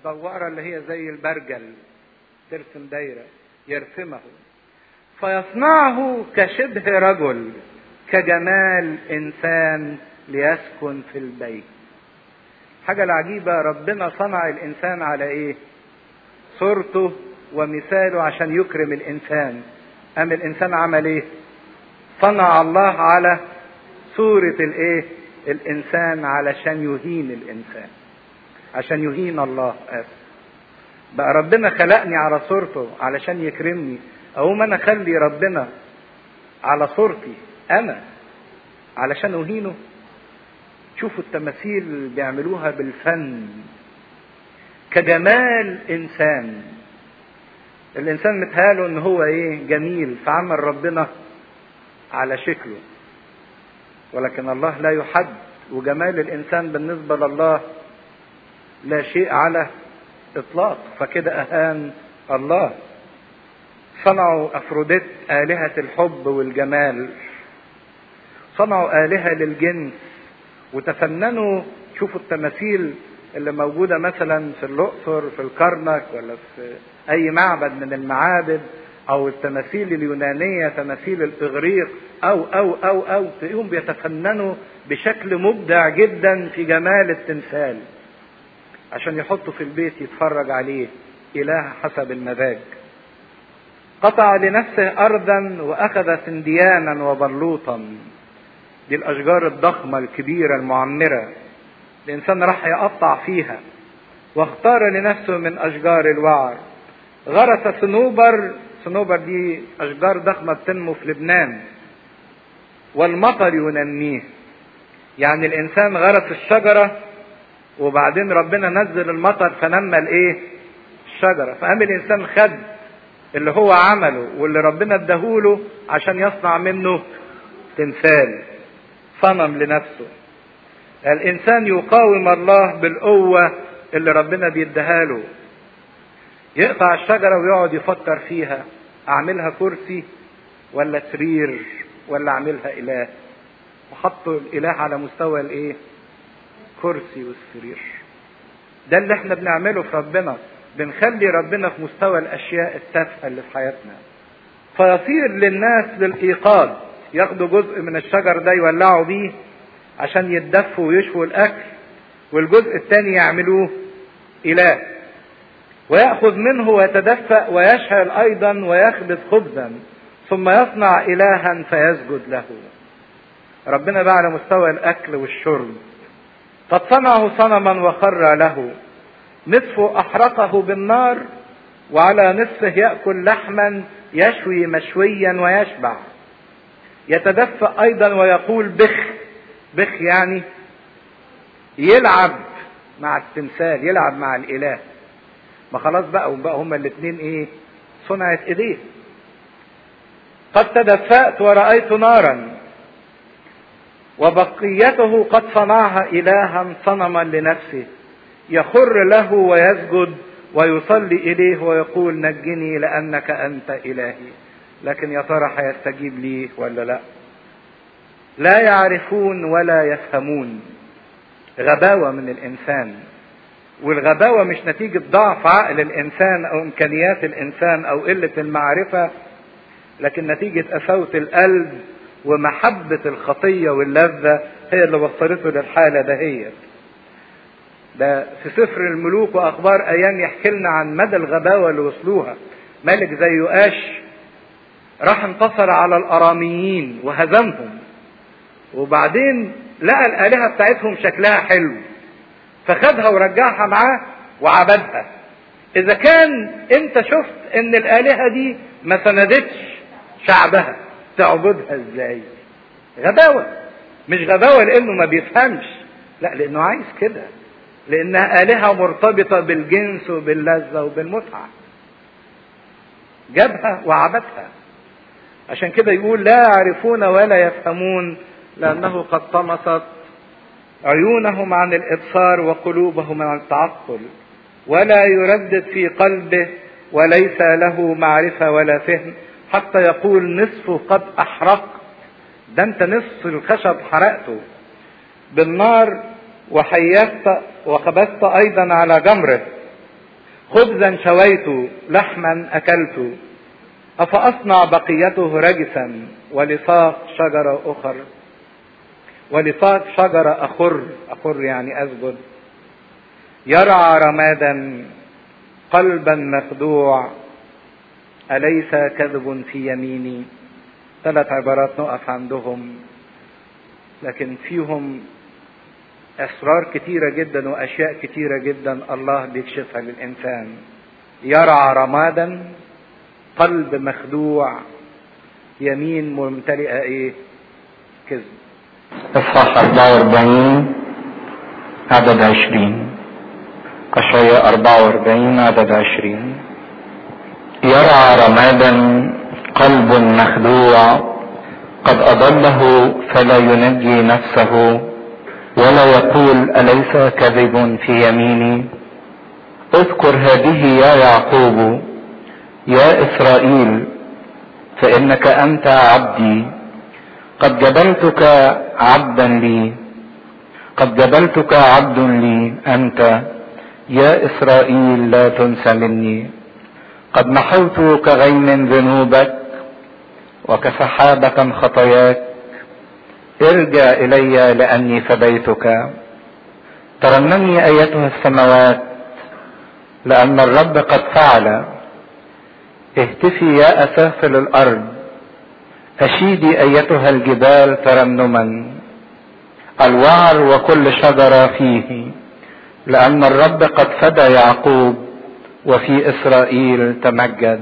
دوارة اللي هي زي البرجل ترسم دايرة يرسمه فيصنعه كشبه رجل كجمال إنسان ليسكن في البيت حاجة العجيبة ربنا صنع الإنسان على إيه صورته ومثاله عشان يكرم الإنسان أم الإنسان عمل إيه صنع الله على صورة الإيه الإنسان علشان يهين الإنسان عشان يهين الله آسف بقى ربنا خلقني على صورته علشان يكرمني أقوم أنا أخلي ربنا على صورتي أنا علشان أهينه شوفوا التماثيل اللي بيعملوها بالفن كجمال انسان الانسان متهاله ان هو ايه جميل فعمل ربنا على شكله ولكن الله لا يحد وجمال الانسان بالنسبه لله لا شيء على اطلاق فكده اهان الله صنعوا افروديت الهه الحب والجمال صنعوا الهه للجنس وتفننوا شوفوا التماثيل اللي موجودة مثلا في الأقصر في الكرنك ولا في أي معبد من المعابد أو التماثيل اليونانية تماثيل الإغريق أو أو أو أو تلاقيهم بيتفننوا بشكل مبدع جدا في جمال التمثال عشان يحطوا في البيت يتفرج عليه إله حسب المزاج قطع لنفسه أرضا وأخذ سنديانا وبلوطا دي الأشجار الضخمة الكبيرة المعمرة الإنسان راح يقطع فيها واختار لنفسه من أشجار الوعر غرس صنوبر صنوبر دي أشجار ضخمة بتنمو في لبنان والمطر ينميه يعني الإنسان غرس الشجرة وبعدين ربنا نزل المطر فنمى الإيه؟ الشجرة فقام الإنسان خد اللي هو عمله واللي ربنا اداهوله عشان يصنع منه تمثال صنم لنفسه الانسان يقاوم الله بالقوه اللي ربنا بيديها له يقطع الشجره ويقعد يفكر فيها اعملها كرسي ولا سرير ولا اعملها اله وحطوا الاله على مستوى الايه كرسي والسرير ده اللي احنا بنعمله في ربنا بنخلي ربنا في مستوى الاشياء التافهه اللي في حياتنا فيصير للناس للايقاظ ياخدوا جزء من الشجر ده يولعوا بيه عشان يتدفوا ويشووا الاكل والجزء الثاني يعملوه اله ويأخذ منه ويتدفأ ويشهل أيضا ويخبز خبزا ثم يصنع إلها فيسجد له ربنا بقى على مستوى الأكل والشرب قد صنعه صنما وخر له نصفه أحرقه بالنار وعلى نصفه يأكل لحما يشوي مشويا ويشبع يتدفأ أيضا ويقول بخ بخ يعني يلعب مع التمثال يلعب مع الإله ما خلاص بقى وبقى هما الاثنين ايه صنعت ايديه قد تدفأت ورأيت نارا وبقيته قد صنعها إلها صنما لنفسه يخر له ويسجد ويصلي إليه ويقول نجني لأنك أنت إلهي لكن يا ترى هيستجيب ليه ولا لا لا يعرفون ولا يفهمون غباوة من الإنسان والغباوة مش نتيجة ضعف عقل الإنسان أو إمكانيات الإنسان أو قلة المعرفة لكن نتيجة قساوة القلب ومحبة الخطية واللذة هي اللي وصلته للحالة دهيت ده في سفر الملوك وأخبار أيام يحكي لنا عن مدى الغباوة اللي وصلوها ملك زي يؤاش راح انتصر على الأراميين وهزمهم وبعدين لقى الآلهة بتاعتهم شكلها حلو فخدها ورجعها معاه وعبدها إذا كان أنت شفت إن الآلهة دي ما سندتش شعبها تعبدها إزاي؟ غباوة مش غباوة لأنه ما بيفهمش لا لأنه عايز كده لأنها آلهة مرتبطة بالجنس وباللذة وبالمتعة جابها وعبدها عشان كده يقول لا يعرفون ولا يفهمون لأنه قد طمست عيونهم عن الإبصار وقلوبهم عن التعقل ولا يردد في قلبه وليس له معرفة ولا فهم حتى يقول نصفه قد أحرقت ده أنت نصف الخشب حرقته بالنار وحيست وخبزت أيضا على جمره خبزا شويت لحما أكلت أفأصنع بقيته رجسا ولصاق شجرة أخر ولصاق شجرة أخر أخر يعني أسجد يرعى رمادا قلبا مخدوع أليس كذب في يميني ثلاث عبارات نقف عندهم لكن فيهم أسرار كتيرة جدا وأشياء كتيرة جدا الله بيكشفها للإنسان يرعى رمادا قلب مخدوع يمين ممتلئة إيه كذب اصحاح 44 عدد 20 أشعياء 44 عدد 20 يرعى رمادا قلب مخدوع قد أضله فلا ينجي نفسه ولا يقول أليس كذب في يميني اذكر هذه يا يعقوب يا إسرائيل فإنك أنت عبدي قد جبلتك عبدا لي قد جبلتك عبد لي أنت يا إسرائيل لا تنسى مني قد محوت كغيم ذنوبك وكسحابة خطاياك ارجع إلي لأني فديتك ترنمي أيتها السماوات لأن الرب قد فعل اهتفي يا أسافل الأرض أشيدي أيتها الجبال ترنما الوعر وكل شجرة فيه لأن الرب قد فدى يعقوب وفي إسرائيل تمجد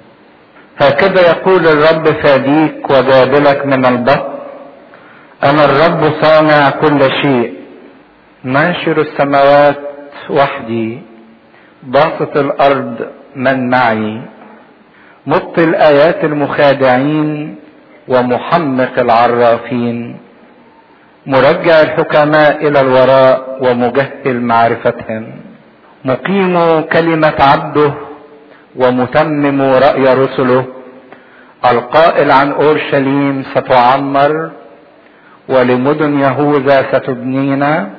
هكذا يقول الرب فاديك وجابلك من البطن أنا الرب صانع كل شيء ناشر السماوات وحدي باسط الأرض من معي مبطل آيات المخادعين ومحمق العرافين مرجع الحكماء إلى الوراء ومجهل معرفتهم مقيم كلمة عبده ومتمم رأي رسله القائل عن أورشليم ستعمر ولمدن يهوذا ستبنينا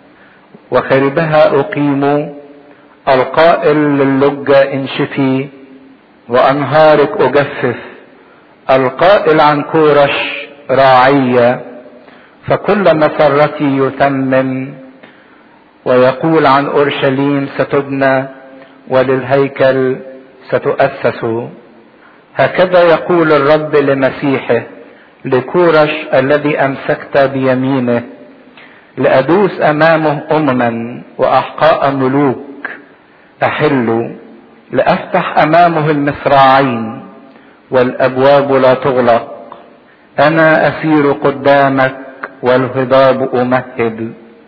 وخربها أقيم القائل للجة انشفي وأنهارك أجفف القائل عن كورش راعية فكل مسرتي يتمم ويقول عن أورشليم ستبنى وللهيكل ستؤسس هكذا يقول الرب لمسيحه لكورش الذي أمسكت بيمينه لأدوس أمامه أمما وأحقاء ملوك أحل لأفتح أمامه المصراعين والأبواب لا تغلق أنا أسير قدامك والهضاب أمهد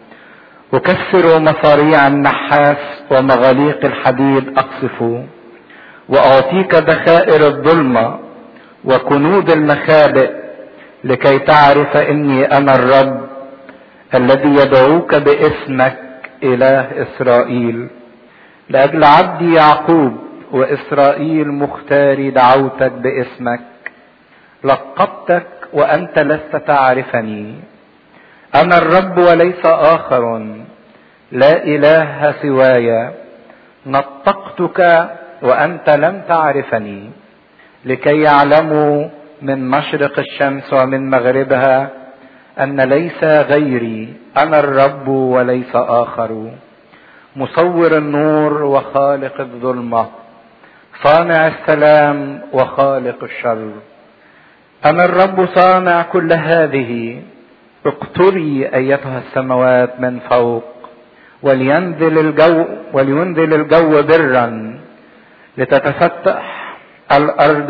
أكسر مصاريع النحاس ومغاليق الحديد أقصف وأعطيك ذخائر الظلمة وكنود المخابئ لكي تعرف إني أنا الرب الذي يدعوك باسمك إله إسرائيل لأجل عبدي يعقوب وإسرائيل مختاري دعوتك باسمك لقبتك وأنت لست تعرفني أنا الرب وليس آخر لا إله سواي نطقتك وأنت لم تعرفني لكي يعلموا من مشرق الشمس ومن مغربها أن ليس غيري أنا الرب وليس آخر مصور النور وخالق الظلمة صانع السلام وخالق الشر أنا الرب صانع كل هذه اقتري أيتها السماوات من فوق ولينزل الجو ولينزل الجو برا لتتفتح الأرض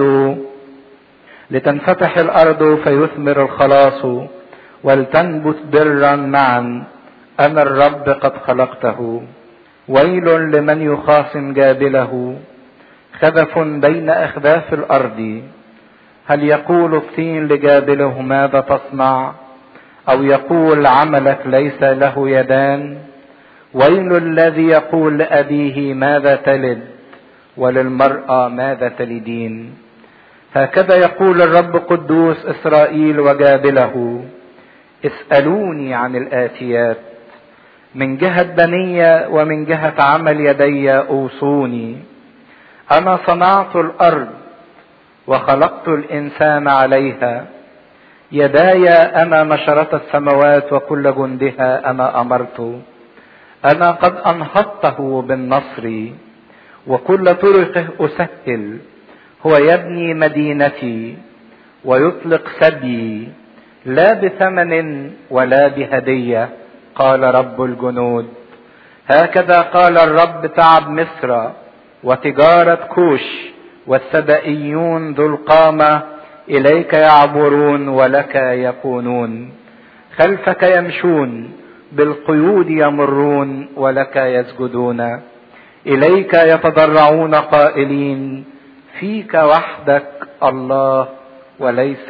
لتنفتح الأرض فيثمر الخلاص ولتنبت برا معا أنا الرب قد خلقته ويل لمن يخاصم جابله خذف بين أخذاف الأرض هل يقول الطين لجابله ماذا تصنع أو يقول عملك ليس له يدان ويل الذي يقول لأبيه ماذا تلد وللمرأة ماذا تلدين هكذا يقول الرب قدوس إسرائيل وجابله اسألوني عن الآتيات من جهة بنية ومن جهة عمل يدي أوصوني أنا صنعت الأرض وخلقت الإنسان عليها يداي أنا نشرت السماوات وكل جندها أنا أمرت أنا قد أنهضته بالنصر وكل طرقه أسهل هو يبني مدينتي ويطلق سبي لا بثمن ولا بهدية قال رب الجنود هكذا قال الرب تعب مصر وتجارة كوش والسبائيون ذو القامة إليك يعبرون ولك يكونون خلفك يمشون بالقيود يمرون ولك يسجدون إليك يتضرعون قائلين فيك وحدك الله وليس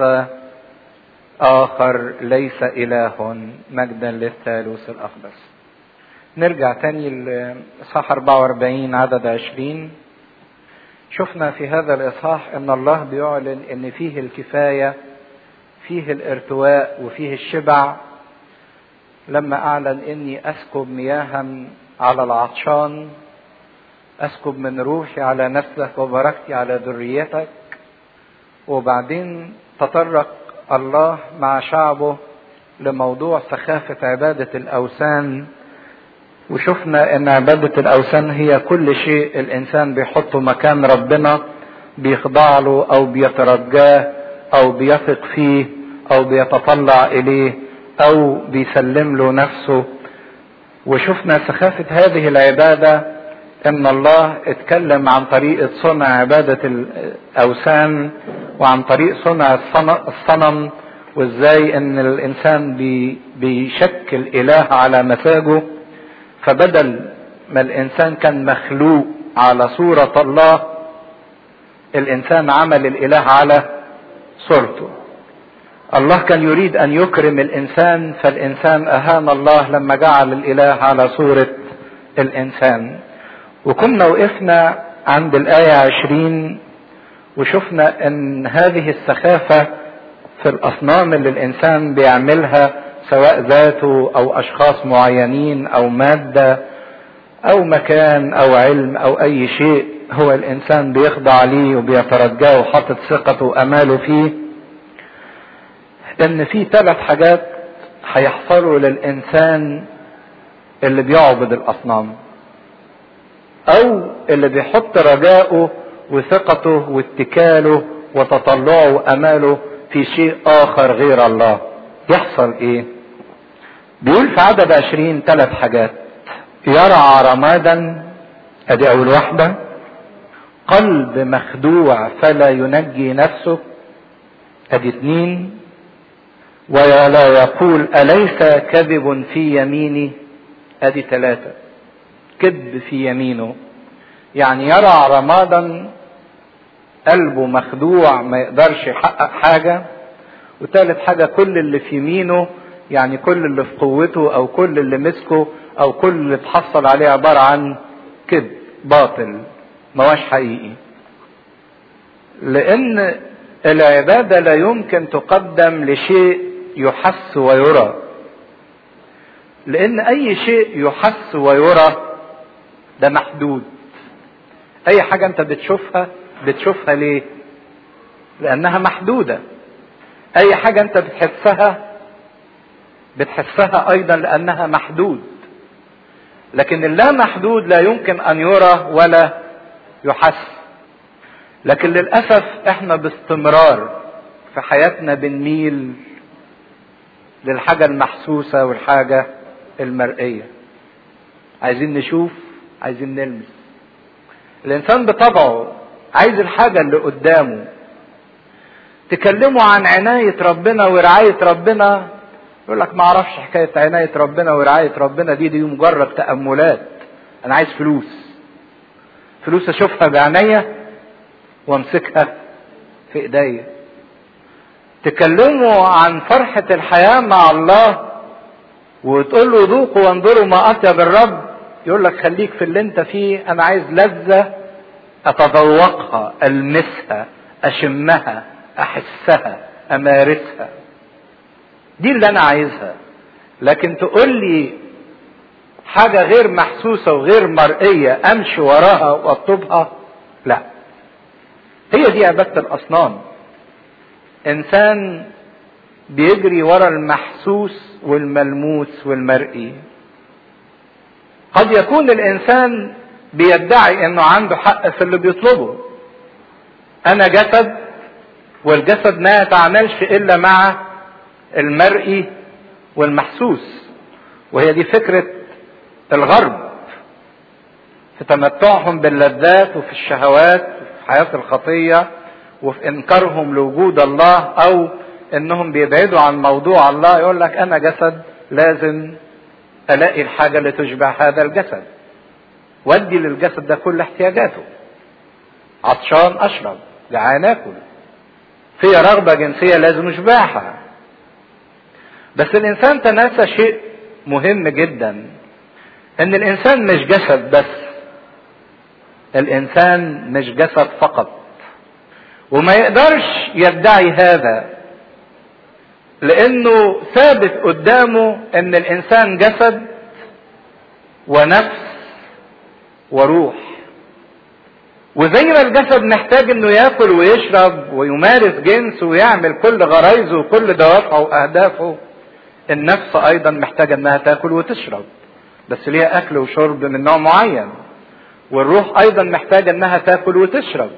آخر ليس إله مجدا للثالوث الأقدس نرجع تاني لإصحاح 44 عدد 20 شفنا في هذا الإصحاح أن الله بيعلن أن فيه الكفاية فيه الارتواء وفيه الشبع لما أعلن أني أسكب مياها على العطشان أسكب من روحي على نسلك وبركتي على ذريتك وبعدين تطرق الله مع شعبه لموضوع سخافة عبادة الأوثان وشفنا ان عبادة الاوثان هي كل شيء الانسان بيحطه مكان ربنا بيخضع له او بيترجاه او بيثق فيه او بيتطلع اليه او بيسلم له نفسه وشفنا سخافة هذه العبادة ان الله اتكلم عن طريقة صنع عبادة الاوثان وعن طريق صنع الصنم وازاي ان الانسان بي بيشكل اله على مزاجه فبدل ما الانسان كان مخلوق على صورة الله الانسان عمل الاله على صورته الله كان يريد ان يكرم الانسان فالانسان اهان الله لما جعل الاله على صورة الانسان وكنا وقفنا عند الاية عشرين وشفنا ان هذه السخافة في الاصنام اللي الانسان بيعملها سواء ذاته او اشخاص معينين او ماده او مكان او علم او اي شيء هو الانسان بيخضع ليه وبيترجاه وحاطط ثقته واماله فيه ان في ثلاث حاجات هيحصلوا للانسان اللي بيعبد الاصنام او اللي بيحط رجاءه وثقته واتكاله وتطلعه واماله في شيء اخر غير الله يحصل ايه بيقول في عدد عشرين ثلاث حاجات يرعى رمادا ادي اول واحدة قلب مخدوع فلا ينجي نفسه ادي اتنين ولا يقول اليس كذب في يميني ادي ثلاثة كذب في يمينه يعني يرى رمادا قلبه مخدوع ما يقدرش يحقق حاجة وثالث حاجة كل اللي في يمينه يعني كل اللي في قوته او كل اللي مسكه او كل اللي اتحصل عليه عبارة عن كذب باطل ما هوش حقيقي لان العبادة لا يمكن تقدم لشيء يحس ويرى لان اي شيء يحس ويرى ده محدود اي حاجة انت بتشوفها بتشوفها ليه لانها محدودة اي حاجة انت بتحسها بتحسها ايضا لانها محدود لكن اللا محدود لا يمكن ان يرى ولا يحس لكن للاسف احنا باستمرار في حياتنا بنميل للحاجة المحسوسة والحاجة المرئية عايزين نشوف عايزين نلمس الانسان بطبعه عايز الحاجة اللي قدامه تكلموا عن عناية ربنا ورعاية ربنا يقول لك ما اعرفش حكاية عناية ربنا ورعاية ربنا دي دي مجرد تأملات انا عايز فلوس فلوس اشوفها بعينيا وامسكها في ايديا تكلموا عن فرحة الحياة مع الله وتقول له ذوقوا وانظروا ما اطيب الرب يقول لك خليك في اللي انت فيه انا عايز لذة اتذوقها المسها اشمها احسها امارسها دي اللي انا عايزها لكن تقول لي حاجة غير محسوسة وغير مرئية امشي وراها واطلبها لا هي دي عبادة الاصنام انسان بيجري ورا المحسوس والملموس والمرئي قد يكون الانسان بيدعي انه عنده حق في اللي بيطلبه انا جسد والجسد ما يتعاملش الا مع المرئي والمحسوس وهي دي فكرة الغرب في تمتعهم باللذات وفي الشهوات وفي حياة الخطية وفي انكارهم لوجود الله او انهم بيبعدوا عن موضوع الله يقول لك انا جسد لازم الاقي الحاجة اللي تشبع هذا الجسد ودي للجسد ده كل احتياجاته عطشان اشرب جعان اكل في رغبة جنسية لازم اشبعها بس الانسان تناسى شيء مهم جدا ان الانسان مش جسد بس الانسان مش جسد فقط وما يقدرش يدعي هذا لانه ثابت قدامه ان الانسان جسد ونفس وروح وزي ما الجسد محتاج انه ياكل ويشرب ويمارس جنس ويعمل كل غرايزه وكل دوافعه واهدافه النفس ايضا محتاجه انها تاكل وتشرب بس ليها اكل وشرب من نوع معين والروح ايضا محتاجه انها تاكل وتشرب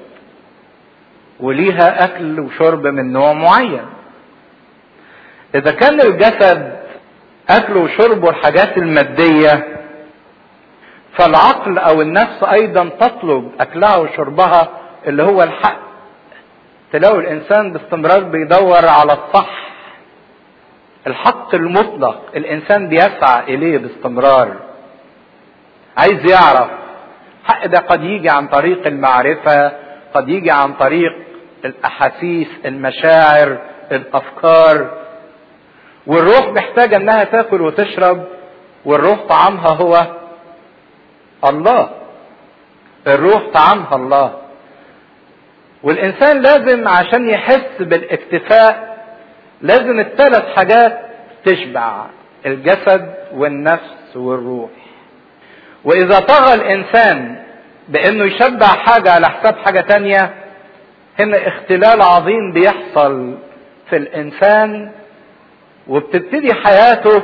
وليها اكل وشرب من نوع معين اذا كان الجسد اكله وشربه الحاجات الماديه فالعقل او النفس ايضا تطلب اكلها وشربها اللي هو الحق تلاقوا الانسان باستمرار بيدور على الصح الحق المطلق الانسان بيسعى اليه باستمرار عايز يعرف الحق ده قد يجي عن طريق المعرفة قد يجي عن طريق الاحاسيس المشاعر الافكار والروح محتاجة انها تاكل وتشرب والروح طعامها هو الله الروح طعامها الله والانسان لازم عشان يحس بالاكتفاء لازم الثلاث حاجات تشبع الجسد والنفس والروح واذا طغى الانسان بانه يشبع حاجة على حساب حاجة تانية هنا اختلال عظيم بيحصل في الانسان وبتبتدي حياته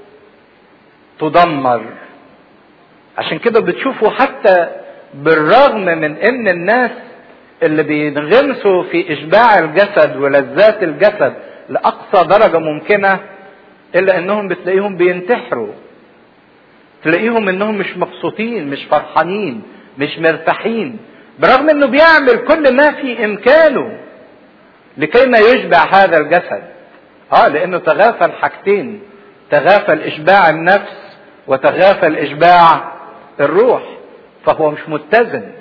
تدمر عشان كده بتشوفوا حتى بالرغم من ان الناس اللي بينغمسوا في اشباع الجسد ولذات الجسد لاقصى درجه ممكنه الا انهم بتلاقيهم بينتحروا تلاقيهم انهم مش مبسوطين مش فرحانين مش مرتاحين برغم انه بيعمل كل ما في امكانه لكي ما يشبع هذا الجسد اه لانه تغافل حاجتين تغافل اشباع النفس وتغافل اشباع الروح فهو مش متزن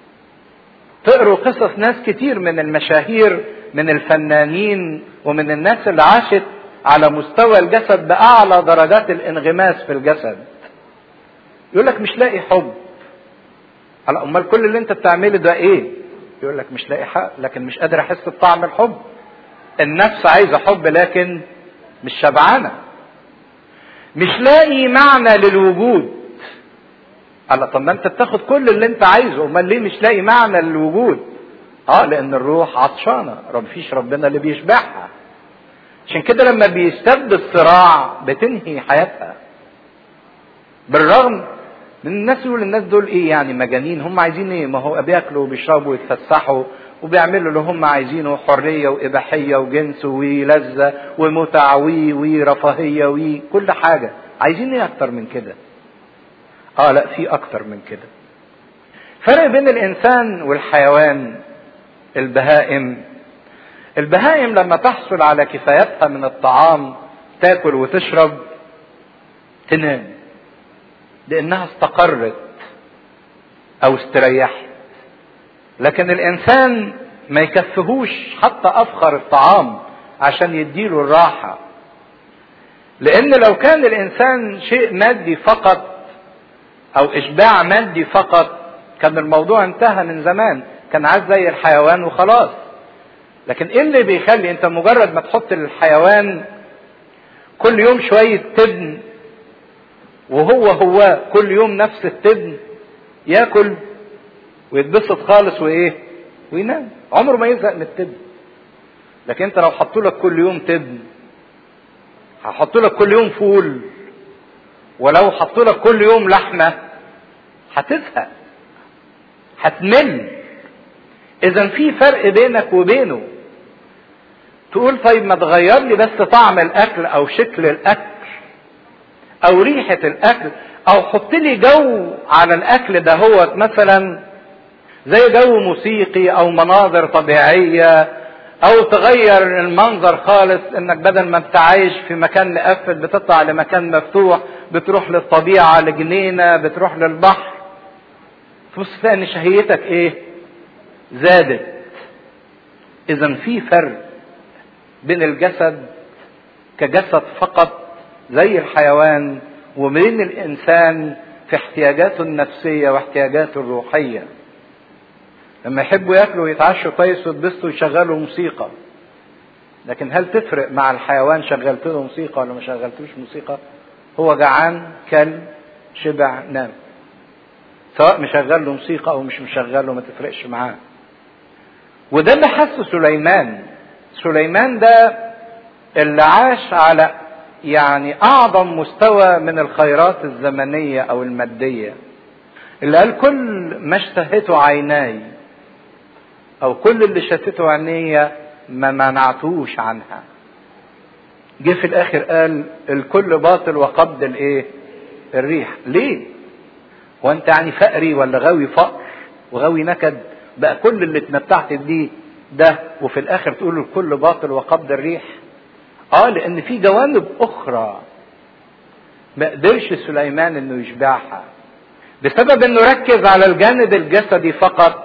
تقروا قصص ناس كتير من المشاهير من الفنانين ومن الناس اللي عاشت على مستوى الجسد باعلى درجات الانغماس في الجسد يقول لك مش لاقي حب على امال كل اللي انت بتعمله ده ايه يقول لك مش لاقي حق لكن مش قادر احس بطعم الحب النفس عايزه حب لكن مش شبعانه مش لاقي معنى للوجود قال طب ما انت بتاخد كل اللي انت عايزه امال ليه مش لاقي معنى للوجود اه لان الروح عطشانه مفيش ربنا اللي بيشبعها عشان كده لما بيستبد الصراع بتنهي حياتها بالرغم من الناس يقول الناس دول ايه يعني مجانين هم عايزين ايه ما هو بياكلوا وبيشربوا ويتفسحوا وبيعملوا اللي هم عايزينه حرية وإباحية وجنس ولذة ومتع وي ورفاهية وي كل حاجة عايزين ايه أكتر من كده اه لا في أكتر من كده فرق بين الإنسان والحيوان البهائم البهائم لما تحصل على كفايتها من الطعام تاكل وتشرب تنام لانها استقرت او استريحت لكن الانسان ما يكفهوش حتى افخر الطعام عشان يديله الراحة لان لو كان الانسان شيء مادي فقط او اشباع مادي فقط كان الموضوع انتهى من زمان كان عايز زي الحيوان وخلاص لكن ايه اللي بيخلي انت مجرد ما تحط للحيوان كل يوم شوية تبن وهو هو كل يوم نفس التبن ياكل ويتبسط خالص وايه وينام عمره ما يزهق من التبن لكن انت لو حطوا لك كل يوم تبن هحط لك كل يوم فول ولو حطوا لك كل يوم لحمه هتزهق هتمل اذا في فرق بينك وبينه تقول طيب ما تغير لي بس طعم الاكل او شكل الاكل او ريحه الاكل او حط لي جو على الاكل ده هو مثلا زي جو موسيقي او مناظر طبيعيه او تغير المنظر خالص انك بدل ما انت عايش في مكان مقفل بتطلع لمكان مفتوح بتروح للطبيعه لجنينه بتروح للبحر تبص تلاقي ان شهيتك ايه زادت اذا في فرق بين الجسد كجسد فقط زي الحيوان وبين الانسان في احتياجاته النفسيه واحتياجاته الروحيه لما يحبوا ياكلوا ويتعشوا كويس ويتبسطوا يشغلوا موسيقى لكن هل تفرق مع الحيوان شغلت له موسيقى ولا ما شغلتوش موسيقى هو جعان كل شبع نام سواء مشغل له موسيقى او مش مشغل له ما تفرقش معاه وده اللي حسه سليمان سليمان ده اللي عاش على يعني اعظم مستوى من الخيرات الزمنيه او الماديه اللي قال كل ما اشتهته عيناي او كل اللي شتته عيني ما منعتوش عنها جه في الاخر قال الكل باطل وقبض الايه الريح ليه وانت يعني فقري ولا غاوي فقر وغاوي نكد بقى كل اللي اتمتعت بيه ده وفي الاخر تقول الكل باطل وقبض الريح اه لان في جوانب اخرى ما قدرش سليمان انه يشبعها بسبب انه ركز على الجانب الجسدي فقط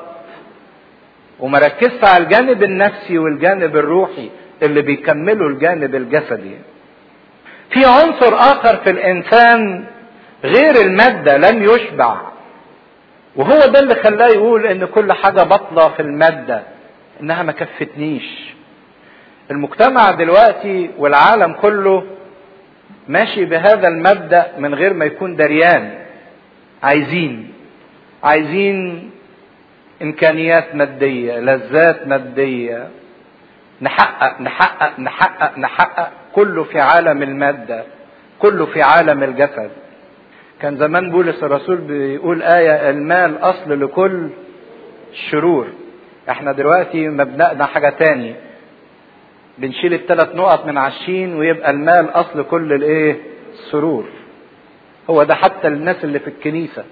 وما ركزش على الجانب النفسي والجانب الروحي اللي بيكملوا الجانب الجسدي في عنصر اخر في الانسان غير المادة لم يشبع وهو ده اللي خلاه يقول ان كل حاجة بطلة في المادة انها ما كفتنيش المجتمع دلوقتي والعالم كله ماشي بهذا المبدأ من غير ما يكون دريان عايزين عايزين امكانيات ماديه لذات ماديه نحقق نحقق نحقق نحقق كله في عالم الماده كله في عالم الجسد كان زمان بولس الرسول بيقول آية المال أصل لكل الشرور احنا دلوقتي مبدأنا حاجة تاني بنشيل الثلاث نقط من عشين ويبقى المال أصل كل الايه السرور هو ده حتى الناس اللي في الكنيسة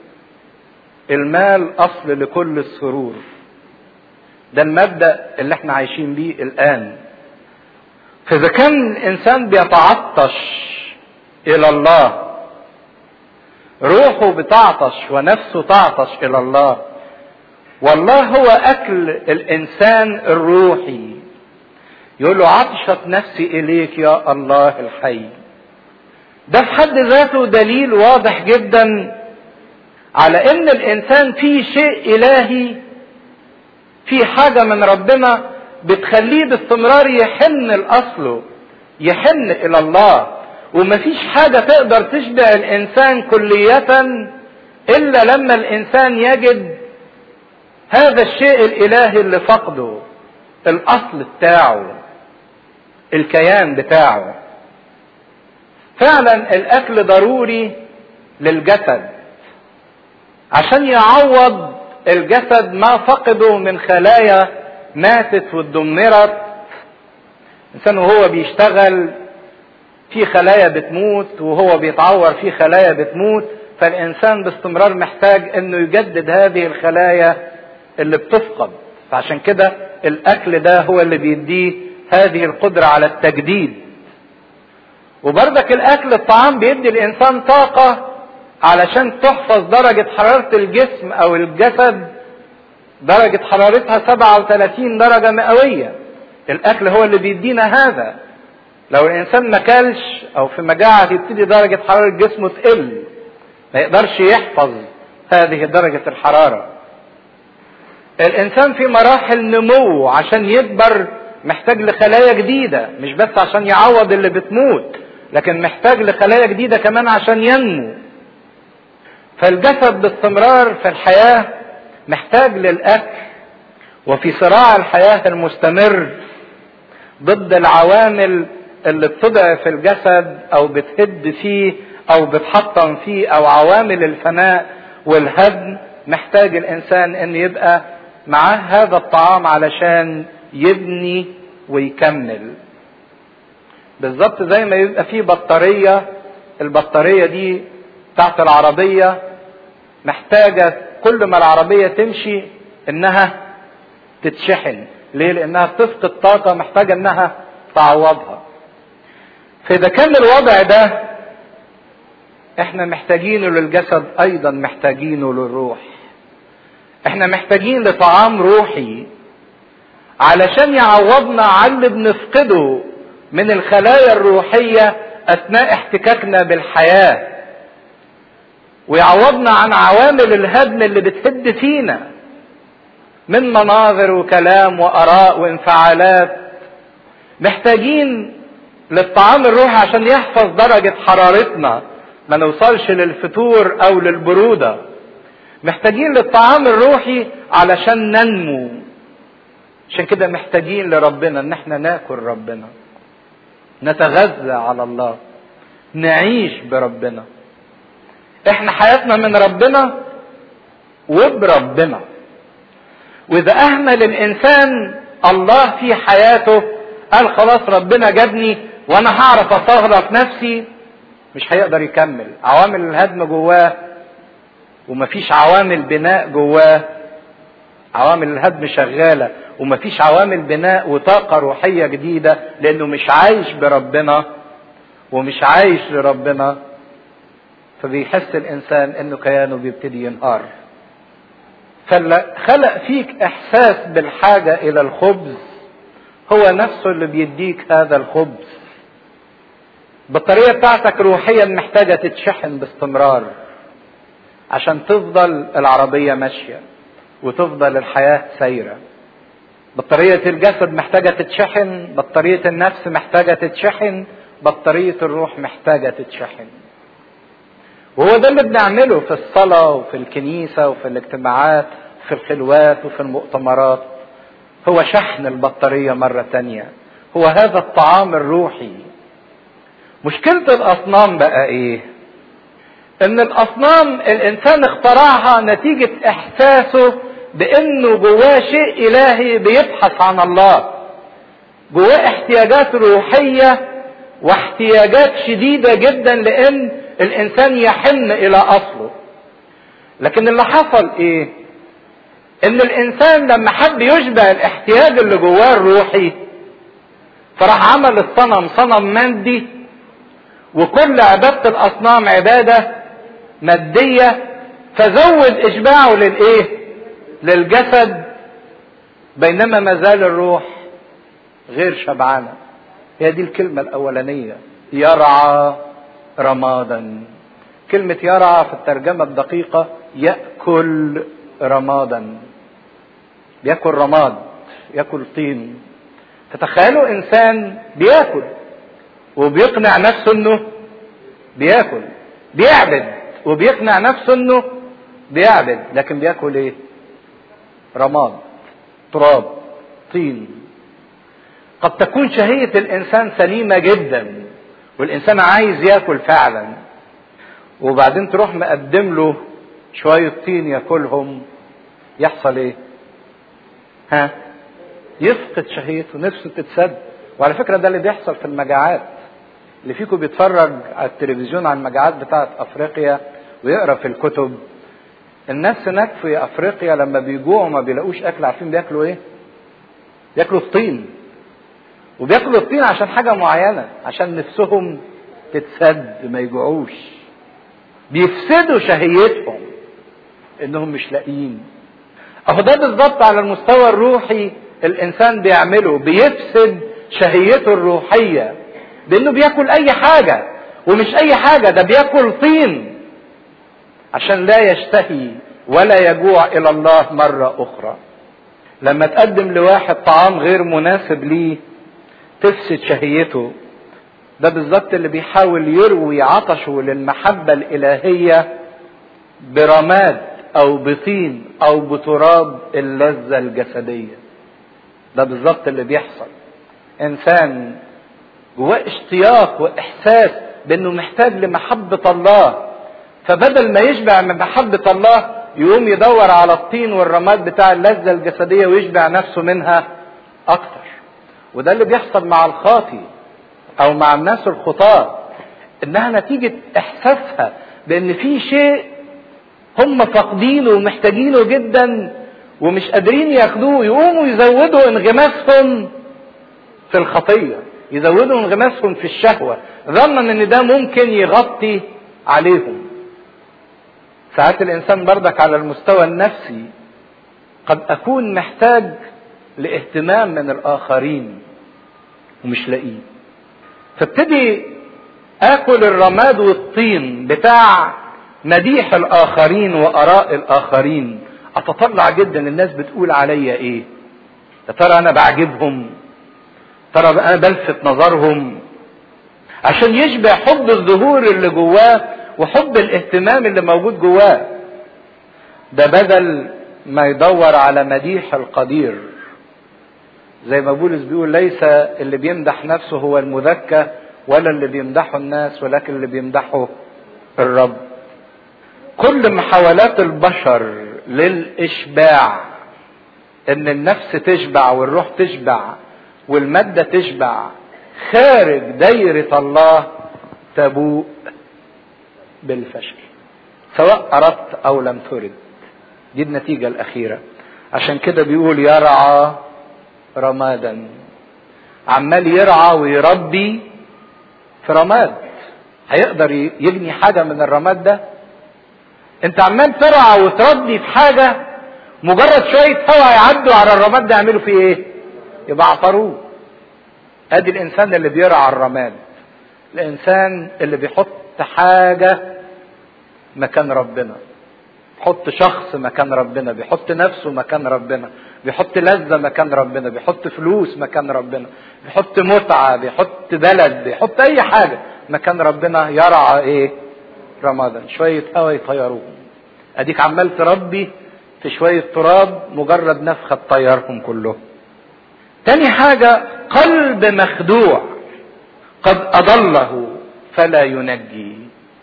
المال أصل لكل السرور ده المبدأ اللي احنا عايشين بيه الآن فإذا كان الإنسان بيتعطش إلى الله روحه بتعطش ونفسه تعطش إلى الله والله هو أكل الإنسان الروحي يقول له عطشت نفسي إليك يا الله الحي ده في حد ذاته دليل واضح جدا على ان الانسان فيه شيء الهي في حاجة من ربنا بتخليه باستمرار يحن لاصله يحن الى الله ومفيش حاجة تقدر تشبع الانسان كلية الا لما الانسان يجد هذا الشيء الالهي اللي فقده الاصل بتاعه الكيان بتاعه فعلا الاكل ضروري للجسد عشان يعوض الجسد ما فقده من خلايا ماتت واتدمرت الانسان وهو بيشتغل في خلايا بتموت وهو بيتعور في خلايا بتموت فالانسان باستمرار محتاج انه يجدد هذه الخلايا اللي بتفقد فعشان كده الاكل ده هو اللي بيديه هذه القدرة على التجديد وبرضك الاكل الطعام بيدي الانسان طاقة علشان تحفظ درجة حرارة الجسم او الجسد درجة حرارتها 37 درجة مئوية الاكل هو اللي بيدينا هذا لو الانسان ما كلش او في مجاعة تبتدي درجة حرارة جسمه تقل ما يقدرش يحفظ هذه درجة الحرارة الانسان في مراحل نمو عشان يكبر محتاج لخلايا جديدة مش بس عشان يعوض اللي بتموت لكن محتاج لخلايا جديدة كمان عشان ينمو فالجسد باستمرار في الحياة محتاج للأكل وفي صراع الحياة المستمر ضد العوامل اللي بتضعف الجسد أو بتهد فيه أو بتحطم فيه أو عوامل الفناء والهدم محتاج الإنسان أن يبقى معاه هذا الطعام علشان يبني ويكمل بالظبط زي ما يبقى فيه بطارية البطارية دي بتاعت العربية محتاجة كل ما العربية تمشي انها تتشحن ليه لانها بتفقد طاقة محتاجة انها تعوضها فاذا كان الوضع ده احنا محتاجينه للجسد ايضا محتاجينه للروح احنا محتاجين لطعام روحي علشان يعوضنا عن اللي بنفقده من الخلايا الروحية اثناء احتكاكنا بالحياة ويعوضنا عن عوامل الهدم اللي بتهد فينا من مناظر وكلام واراء وانفعالات محتاجين للطعام الروحي عشان يحفظ درجة حرارتنا ما نوصلش للفتور او للبرودة محتاجين للطعام الروحي علشان ننمو عشان كده محتاجين لربنا ان احنا ناكل ربنا نتغذى على الله نعيش بربنا احنا حياتنا من ربنا وبربنا واذا اهمل الانسان الله في حياته قال خلاص ربنا جابني وانا هعرف اصغرف نفسي مش هيقدر يكمل عوامل الهدم جواه ومفيش عوامل بناء جواه عوامل الهدم شغاله ومفيش عوامل بناء وطاقه روحيه جديده لانه مش عايش بربنا ومش عايش لربنا فبيحس الانسان انه كيانه بيبتدي ينهار فاللي خلق فيك احساس بالحاجه الى الخبز هو نفسه اللي بيديك هذا الخبز البطاريه بتاعتك روحيا محتاجه تتشحن باستمرار عشان تفضل العربيه ماشيه وتفضل الحياه سايره بطاريه الجسد محتاجه تتشحن بطاريه النفس محتاجه تتشحن بطاريه الروح محتاجه تتشحن وهو ده اللي بنعمله في الصلاة وفي الكنيسة وفي الاجتماعات في الخلوات وفي المؤتمرات هو شحن البطارية مرة تانية هو هذا الطعام الروحي مشكلة الأصنام بقى إيه؟ إن الأصنام الإنسان اخترعها نتيجة إحساسه بإنه جواه شيء إلهي بيبحث عن الله. جواه احتياجات روحية واحتياجات شديدة جدا لأن الانسان يحن الى اصله لكن اللي حصل ايه ان الانسان لما حب يشبع الاحتياج اللي جواه الروحي فراح عمل الصنم صنم مادي وكل عبادة الاصنام عبادة مادية فزود اشباعه للايه للجسد بينما ما زال الروح غير شبعانة هي دي الكلمة الاولانية يرعى رمادا كلمة يرعى في الترجمة الدقيقة يأكل رمادا بياكل رماد ياكل طين تتخيلوا انسان بياكل وبيقنع نفسه انه بياكل بيعبد وبيقنع نفسه انه بيعبد لكن بياكل ايه رماد تراب طين قد تكون شهية الانسان سليمة جدا والانسان عايز ياكل فعلا وبعدين تروح مقدم له شوية طين ياكلهم يحصل ايه ها يفقد شهيته نفسه تتسد وعلى فكرة ده اللي بيحصل في المجاعات اللي فيكم بيتفرج على التلفزيون على المجاعات بتاعت افريقيا ويقرا في الكتب الناس هناك في افريقيا لما بيجوعوا ما بيلاقوش اكل عارفين بياكلوا ايه بياكلوا الطين وبياكلوا الطين عشان حاجة معينة عشان نفسهم تتسد ما يجوعوش بيفسدوا شهيتهم انهم مش لاقيين اهو ده بالظبط على المستوى الروحي الانسان بيعمله بيفسد شهيته الروحية بانه بياكل اي حاجة ومش اي حاجة ده بياكل طين عشان لا يشتهي ولا يجوع الى الله مرة اخرى لما تقدم لواحد طعام غير مناسب ليه تفسد شهيته ده بالظبط اللي بيحاول يروي عطشه للمحبة الإلهية برماد او بطين او بتراب اللذة الجسدية ده بالظبط اللي بيحصل انسان جواه اشتياق واحساس بانه محتاج لمحبة الله فبدل ما يشبع من محبة الله يقوم يدور على الطين والرماد بتاع اللذة الجسدية ويشبع نفسه منها اكتر وده اللي بيحصل مع الخاطي او مع الناس الخطاة انها نتيجة احساسها بان في شيء هم فاقدينه ومحتاجينه جدا ومش قادرين ياخدوه يقوموا يزودوا انغماسهم في الخطيه يزودوا انغماسهم في الشهوه ظنا ان ده ممكن يغطي عليهم ساعات الانسان بردك على المستوى النفسي قد اكون محتاج لاهتمام من الاخرين ومش لاقيه فابتدي اكل الرماد والطين بتاع مديح الاخرين واراء الاخرين اتطلع جدا الناس بتقول عليا ايه يا ترى انا بعجبهم ترى انا بلفت نظرهم عشان يشبع حب الظهور اللي جواه وحب الاهتمام اللي موجود جواه ده بدل ما يدور على مديح القدير زي ما بولس بيقول ليس اللي بيمدح نفسه هو المذكى ولا اللي بيمدحه الناس ولكن اللي بيمدحه الرب كل محاولات البشر للاشباع ان النفس تشبع والروح تشبع والمادة تشبع خارج دايرة الله تبوء بالفشل سواء أردت أو لم ترد دي النتيجة الأخيرة عشان كده بيقول يرعى رمادا عمال يرعى ويربي في رماد هيقدر يبني حاجة من الرماد ده انت عمال ترعى وتربي في حاجة مجرد شوية هوا يعدوا على الرماد ده يعملوا فيه ايه يبعثروه ادي الانسان اللي بيرعى الرماد الانسان اللي بيحط حاجة مكان ربنا بيحط شخص مكان ربنا بيحط نفسه مكان ربنا بيحط لذة مكان ربنا بيحط فلوس مكان ربنا بيحط متعة بيحط بلد بيحط اي حاجة مكان ربنا يرعى ايه رمادا شوية هوا يطيروهم اديك عمال تربي في شوية تراب مجرد نفخة تطيرهم كلهم تاني حاجة قلب مخدوع قد أضله فلا ينجي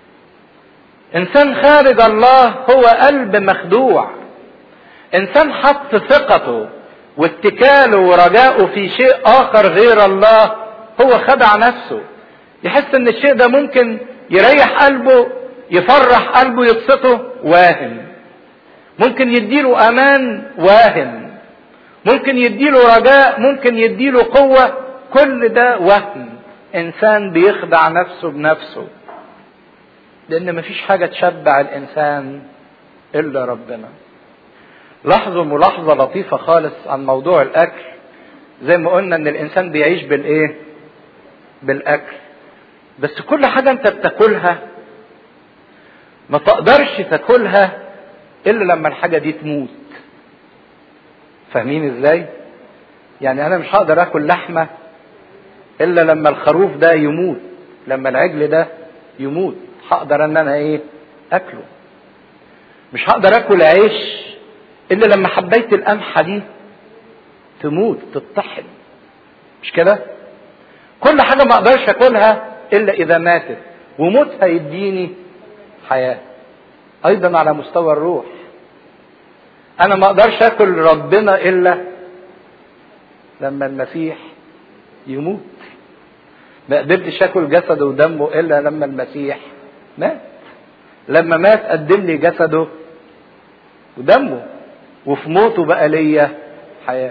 إنسان خارج الله هو قلب مخدوع إنسان حط ثقته واتكاله ورجاؤه في شيء آخر غير الله هو خدع نفسه يحس إن الشيء ده ممكن يريح قلبه يفرح قلبه يبسطه واهم ممكن يديله أمان واهم ممكن يديله رجاء ممكن يديله قوة كل ده وهم انسان بيخدع نفسه بنفسه لان مفيش حاجة تشبع الانسان الا ربنا لاحظوا ملاحظة لطيفة خالص عن موضوع الاكل زي ما قلنا ان الانسان بيعيش بالايه بالاكل بس كل حاجة انت بتاكلها ما تقدرش تاكلها الا لما الحاجة دي تموت فاهمين ازاي يعني انا مش هقدر اكل لحمه الا لما الخروف ده يموت لما العجل ده يموت هقدر ان انا ايه اكله مش هقدر اكل عيش الا لما حبيت القمحه دي تموت تتطحن مش كده كل حاجه ما اقدرش اكلها الا اذا ماتت وموتها يديني حياه ايضا على مستوى الروح انا ما اقدرش اكل ربنا الا لما المسيح يموت ما قدرتش اكل جسده ودمه الا لما المسيح مات لما مات قدم لي جسده ودمه وفي موته بقى ليا حياه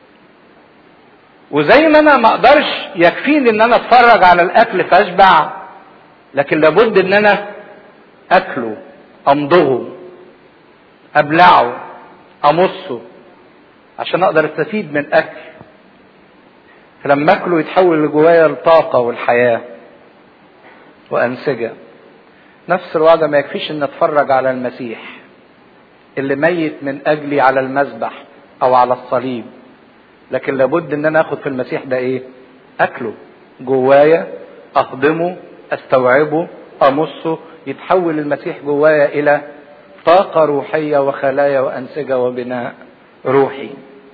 وزي ما انا ما اقدرش يكفيني ان انا اتفرج على الاكل فاشبع لكن لابد ان انا اكله امضغه ابلعه امصه عشان اقدر استفيد من اكل فلما اكله يتحول اللي جوايا الطاقه والحياه وانسجه نفس الوضع ما يكفيش ان اتفرج على المسيح اللي ميت من اجلي على المذبح او على الصليب لكن لابد ان انا اخد في المسيح ده ايه اكله جوايا اهضمه استوعبه امصه يتحول المسيح جوايا الى طاقة روحية وخلايا وأنسجة وبناء روحي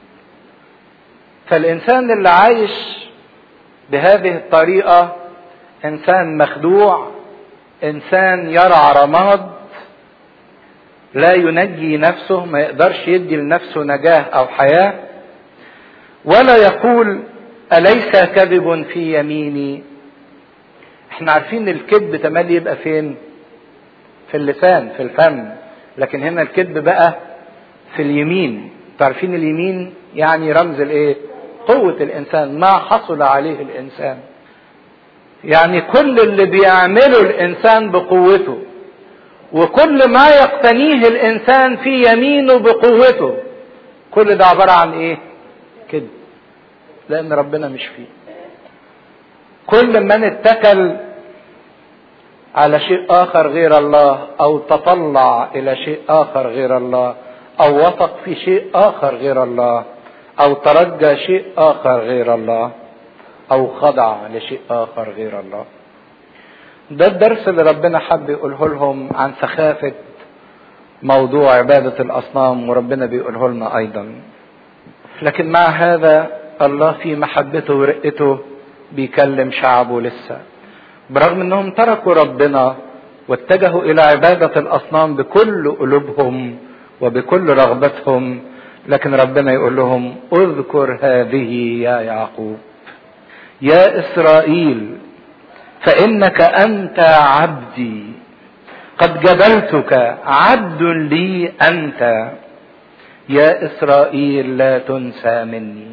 فالإنسان اللي عايش بهذه الطريقة إنسان مخدوع إنسان يرعى رماد لا ينجي نفسه ما يقدرش يدي لنفسه نجاة أو حياة ولا يقول أليس كذب في يميني احنا عارفين الكذب تملي يبقى فين في اللسان في الفم لكن هنا الكذب بقى في اليمين تعرفين اليمين يعني رمز الايه قوة الانسان ما حصل عليه الانسان يعني كل اللي بيعمله الانسان بقوته وكل ما يقتنيه الانسان في يمينه بقوته كل ده عبارة عن ايه كذب لان ربنا مش فيه كل من اتكل على شيء اخر غير الله او تطلع الى شيء اخر غير الله او وثق في شيء اخر غير الله او ترجى شيء اخر غير الله او خضع لشيء اخر غير الله ده الدرس اللي ربنا حب يقوله لهم عن سخافة موضوع عبادة الأصنام وربنا بيقوله لنا أيضا لكن مع هذا الله في محبته ورقته بيكلم شعبه لسه برغم انهم تركوا ربنا واتجهوا الى عبادة الاصنام بكل قلوبهم وبكل رغبتهم لكن ربنا يقول لهم اذكر هذه يا يعقوب يا اسرائيل فانك انت عبدي قد جبلتك عبد لي انت يا اسرائيل لا تنسى مني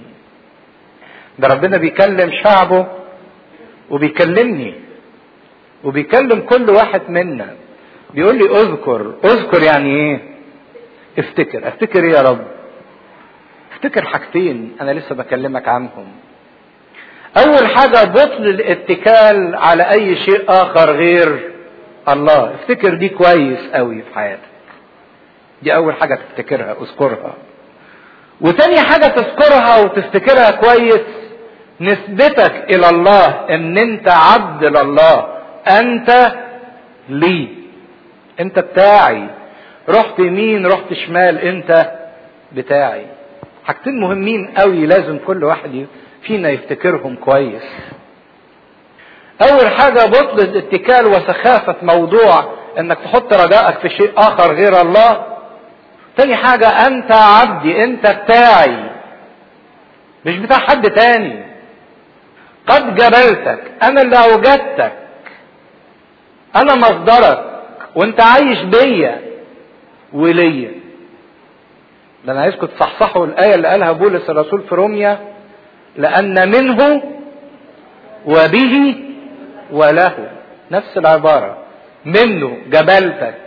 ده ربنا بيكلم شعبه وبيكلمني وبيكلم كل واحد منا بيقول لي اذكر اذكر يعني ايه افتكر افتكر ايه يا رب افتكر حاجتين انا لسه بكلمك عنهم اول حاجة بطل الاتكال على اي شيء اخر غير الله افتكر دي كويس قوي في حياتك دي اول حاجة تفتكرها اذكرها وتاني حاجة تذكرها وتفتكرها كويس نسبتك الى الله ان انت عبد لله انت لي انت بتاعي رحت يمين رحت شمال انت بتاعي حاجتين مهمين قوي لازم كل واحد فينا يفتكرهم كويس اول حاجة بطل الاتكال وسخافة موضوع انك تحط رجائك في شيء اخر غير الله تاني حاجة انت عبدي انت بتاعي مش بتاع حد تاني قد جبلتك انا اللي اوجدتك انا مصدرك وانت عايش بيا وليا ده انا عايزكم تصحصحوا الايه اللي قالها بولس الرسول في روميا لان منه وبه وله نفس العباره منه جبلتك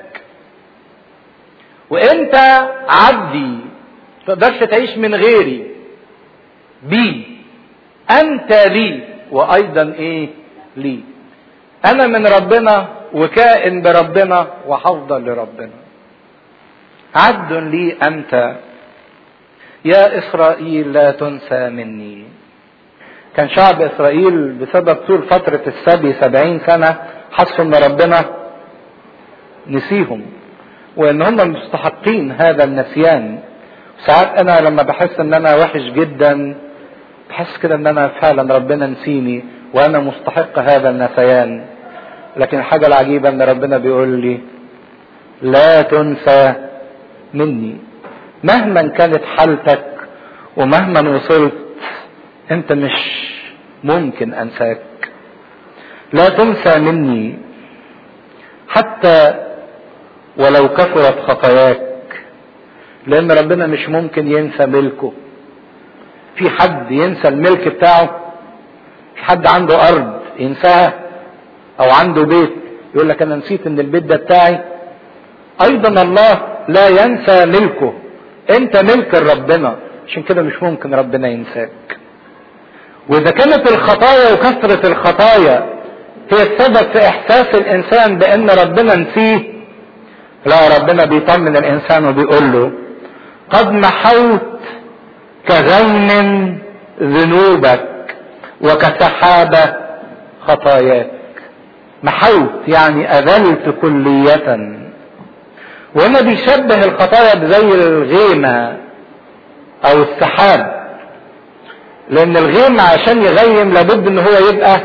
وانت عبدي تقدرش تعيش من غيري بي انت لي وايضا ايه لي انا من ربنا وكائن بربنا وهفضل لربنا عبد لي انت يا اسرائيل لا تنسى مني كان شعب اسرائيل بسبب طول فترة السبي سبعين سنة حسوا ان ربنا نسيهم وان هم مستحقين هذا النسيان ساعات انا لما بحس ان انا وحش جدا بحس كده ان انا فعلا ربنا نسيني وانا مستحق هذا النسيان لكن الحاجة العجيبة ان ربنا بيقول لي لا تنسى مني مهما كانت حالتك ومهما وصلت انت مش ممكن انساك لا تنسى مني حتى ولو كثرت خطاياك لان ربنا مش ممكن ينسى ملكه في حد ينسى الملك بتاعه في حد عنده ارض ينساها او عنده بيت يقول لك انا نسيت ان البيت ده بتاعي ايضا الله لا ينسى ملكه انت ملك ربنا عشان كده مش ممكن ربنا ينساك واذا كانت الخطايا وكثرة الخطايا هي السبب في احساس الانسان بان ربنا نسيه لا ربنا بيطمن الانسان وبيقول له قد محوت كغيم ذنوبك وكسحابة خطاياك محوت يعني أذلت كلية وهنا بيشبه الخطايا بزي الغيمة او السحاب لان الغيم عشان يغيم لابد ان هو يبقى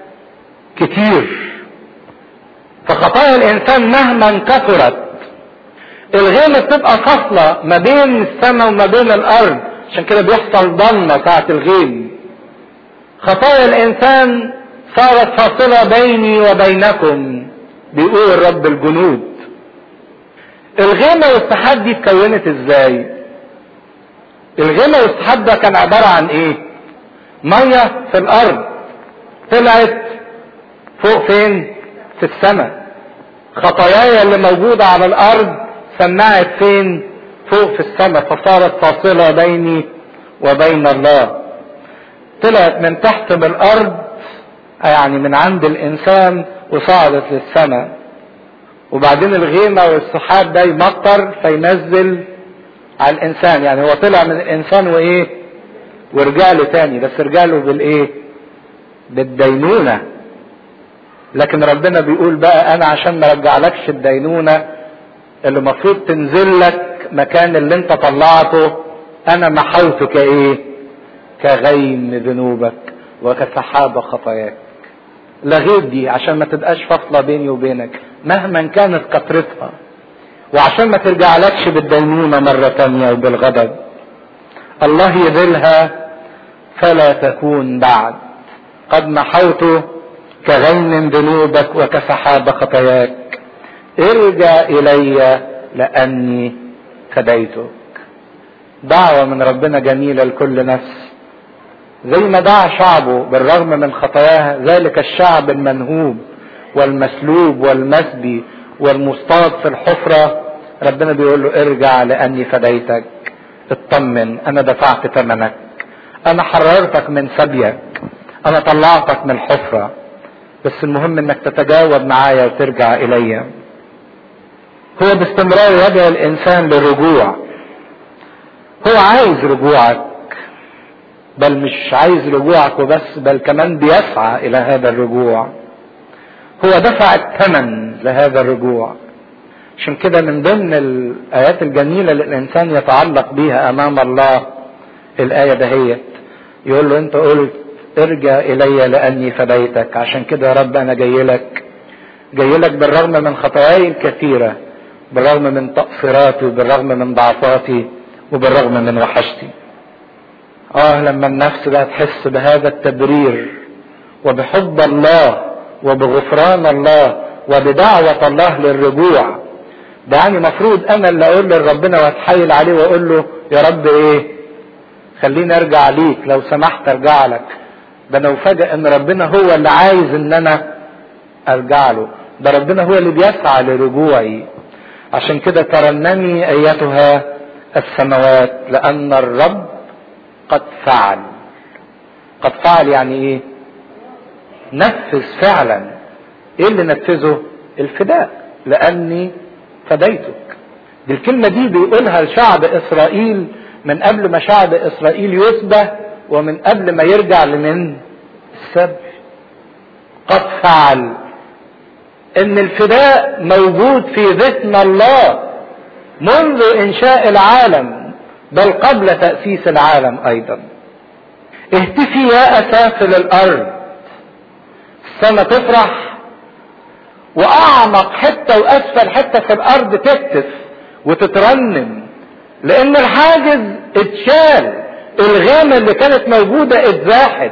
كتير فخطايا الانسان مهما كثرت الغيمة بتبقى فاصلة ما بين السماء وما بين الارض عشان كده بيحصل ضلمة ساعة الغيم خطايا الانسان صارت فاصلة بيني وبينكم بيقول الرب الجنود الغيمة والسحاب دي اتكونت ازاي الغيمة والسحاب ده كان عبارة عن ايه مية في الارض طلعت فوق فين في السماء خطاياي اللي موجودة على الارض سمعت فين فوق في السماء فصارت فاصلة بيني وبين الله طلعت من تحت بالارض يعني من عند الانسان وصعدت للسماء وبعدين الغيمة والسحاب ده يمطر فينزل على الانسان يعني هو طلع من الانسان وايه ورجع له تاني بس رجع له بالايه بالدينونة لكن ربنا بيقول بقى انا عشان ما رجعلكش الدينونة اللي المفروض تنزل لك مكان اللي انت طلعته انا محوتك ايه كغيم ذنوبك وكسحاب خطاياك لغيت دي عشان ما تبقاش فاصلة بيني وبينك مهما كانت كثرتها وعشان ما ترجعلكش بالدينونة مرة تانية وبالغضب الله يذلها فلا تكون بعد قد محوت كغيم ذنوبك وكسحاب خطاياك ارجع الي لاني فديتك دعوة من ربنا جميلة لكل نفس زي ما دعا شعبه بالرغم من خطاياها ذلك الشعب المنهوب والمسلوب والمسبي والمصطاد في الحفرة ربنا بيقول له ارجع لاني فديتك اطمن انا دفعت ثمنك انا حررتك من سبيك انا طلعتك من الحفرة بس المهم انك تتجاوب معايا وترجع الي هو باستمرار يدعو الانسان للرجوع هو عايز رجوعك بل مش عايز رجوعك وبس بل كمان بيسعى الى هذا الرجوع هو دفع الثمن لهذا الرجوع عشان كده من ضمن الايات الجميله اللي الانسان يتعلق بيها امام الله الايه دهيت يقول له انت قلت ارجع الي لاني فديتك عشان كده يا رب انا جاي لك جاي لك بالرغم من خطاياي الكثيره بالرغم من تقصيراتي وبالرغم من ضعفاتي وبالرغم من وحشتي اه لما النفس بقى تحس بهذا التبرير وبحب الله وبغفران الله وبدعوة الله للرجوع ده يعني مفروض انا اللي اقول لربنا واتحايل عليه واقول له يا رب ايه خليني ارجع ليك لو سمحت ارجع لك ده انا افاجئ ان ربنا هو اللي عايز ان انا ارجع له ده ربنا هو اللي بيسعى لرجوعي عشان كده ترنمي ايتها السماوات لان الرب قد فعل قد فعل يعني ايه نفذ فعلا ايه اللي نفذه الفداء لاني فديتك دي الكلمة دي بيقولها لشعب اسرائيل من قبل ما شعب اسرائيل يسبى ومن قبل ما يرجع لمن السبي قد فعل ان الفداء موجود في ذهن الله منذ انشاء العالم بل قبل تأسيس العالم ايضا اهتفي يا اسافل الارض السماء تفرح واعمق حتة واسفل حتة في الارض تهتف وتترنم لان الحاجز اتشال الغيمة اللي كانت موجودة اتزاحت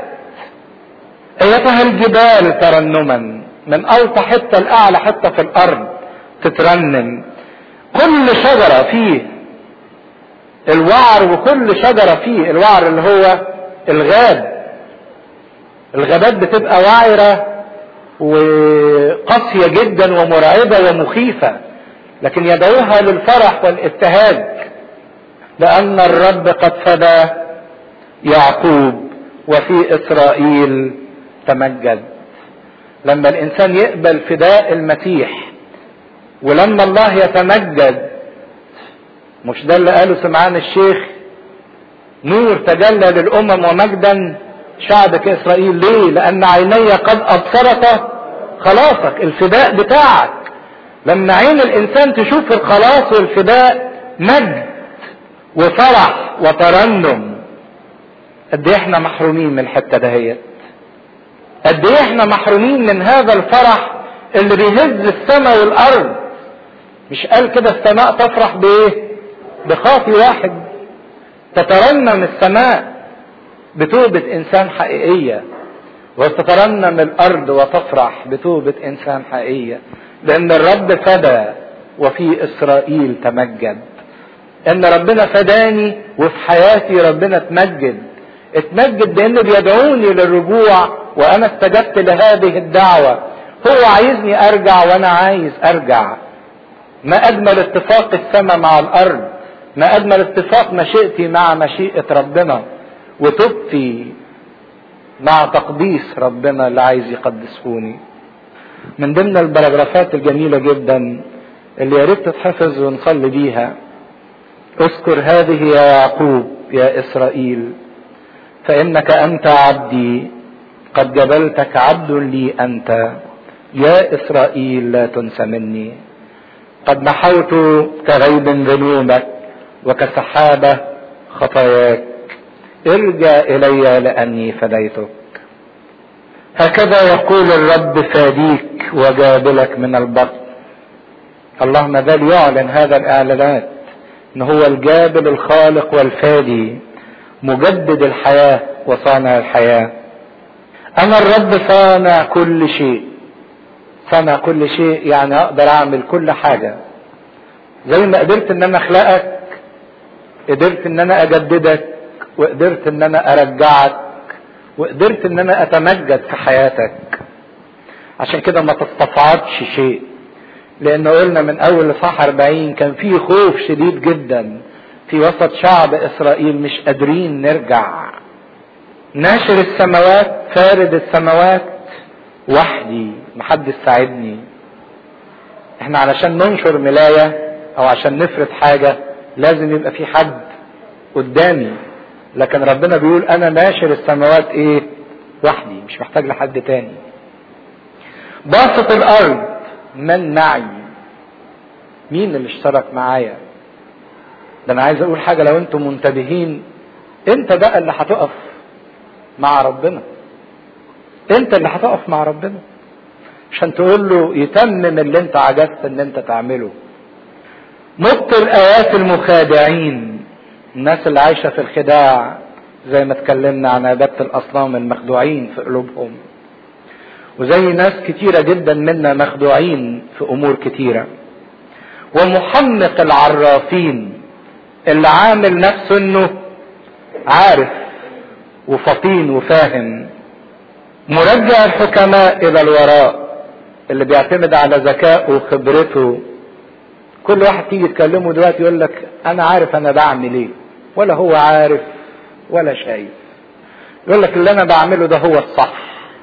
ايتها الجبال ترنما من اوطى حتة لاعلى حتة في الارض تترنم كل شجرة فيه الوعر وكل شجرة فيه الوعر اللي هو الغاب الغابات بتبقى وعرة وقاسية جدا ومرعبة ومخيفة لكن يدعوها للفرح والابتهاج لأن الرب قد فدى يعقوب وفي إسرائيل تمجد لما الإنسان يقبل فداء المسيح ولما الله يتمجد مش ده اللي قاله سمعان الشيخ نور تجلى للأمم ومجدا شعبك إسرائيل ليه لأن عيني قد أبصرت خلاصك الفداء بتاعك لما عين الانسان تشوف الخلاص والفداء مجد وفرح وترنم قد ايه احنا محرومين من الحته دهيت قد ايه احنا محرومين من هذا الفرح اللي بيهز السماء والارض مش قال كده السماء تفرح بايه بخاطي واحد تترنم السماء بتوبة انسان حقيقية وتترنم الارض وتفرح بتوبة انسان حقيقية لان الرب فدى وفي اسرائيل تمجد ان ربنا فداني وفي حياتي ربنا اتمجد اتمجد بانه بيدعوني للرجوع وانا استجبت لهذه الدعوة هو عايزني ارجع وانا عايز ارجع ما اجمل اتفاق السماء مع الارض ما اجمل اتفاق مشيئتي مع مشيئة ربنا وتوبتي مع تقديس ربنا اللي عايز يقدسوني من ضمن البراجرافات الجميلة جدا اللي يا ريت تتحفظ ونصلي بيها اذكر هذه يا يعقوب يا اسرائيل فانك انت عبدي قد جبلتك عبد لي انت يا اسرائيل لا تنس مني قد محوت كغيب ذنوبك وكسحابه خطاياك ارجع الي لاني فديتك هكذا يقول الرب فاديك وجابلك من البطن الله ما زال يعلن هذا الاعلانات ان هو الجابل الخالق والفادي مجدد الحياه وصانع الحياه انا الرب صانع كل شيء صانع كل شيء يعني اقدر اعمل كل حاجه زي ما قدرت ان انا اخلقك قدرت ان انا اجددك وقدرت ان انا ارجعك وقدرت ان انا اتمجد في حياتك عشان كده ما تستصعبش شيء لان قلنا من اول اصحاح 40 كان في خوف شديد جدا في وسط شعب اسرائيل مش قادرين نرجع ناشر السماوات فارد السماوات وحدي محدش ساعدني احنا علشان ننشر ملاية او عشان نفرد حاجة لازم يبقى في حد قدامي لكن ربنا بيقول انا ناشر السماوات ايه وحدي مش محتاج لحد تاني باسط الارض من معي مين اللي اشترك معايا ده انا عايز اقول حاجة لو انتم منتبهين انت بقى اللي هتقف مع ربنا انت اللي هتقف مع ربنا عشان تقول له يتمم اللي انت عجزت ان انت تعمله مبطل ايات المخادعين الناس اللي عايشه في الخداع زي ما اتكلمنا عن عباده الاصنام المخدوعين في قلوبهم وزي ناس كتيره جدا منا مخدوعين في امور كتيره ومحنق العرافين اللي عامل نفسه انه عارف وفطين وفاهم مرجع الحكماء الى الوراء اللي بيعتمد على ذكائه وخبرته كل واحد تيجي تكلمه دلوقتي يقول لك انا عارف انا بعمل ايه ولا هو عارف ولا شايف يقول لك اللي انا بعمله ده هو الصح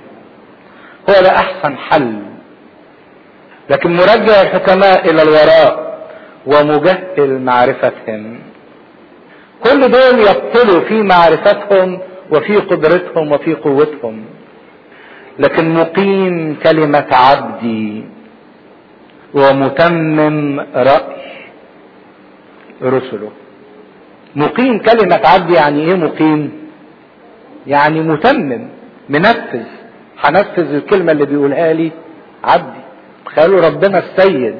هو ده احسن حل لكن مرجع الحكماء الى الوراء ومجهل معرفتهم كل دول يبطلوا في معرفتهم وفي قدرتهم وفي قوتهم لكن مقيم كلمة عبدي ومتمم رأي رسله مقيم كلمة عبدي يعني ايه مقيم يعني متمم منفذ هنفذ الكلمة اللي بيقولها لي عبدي تخيلوا ربنا السيد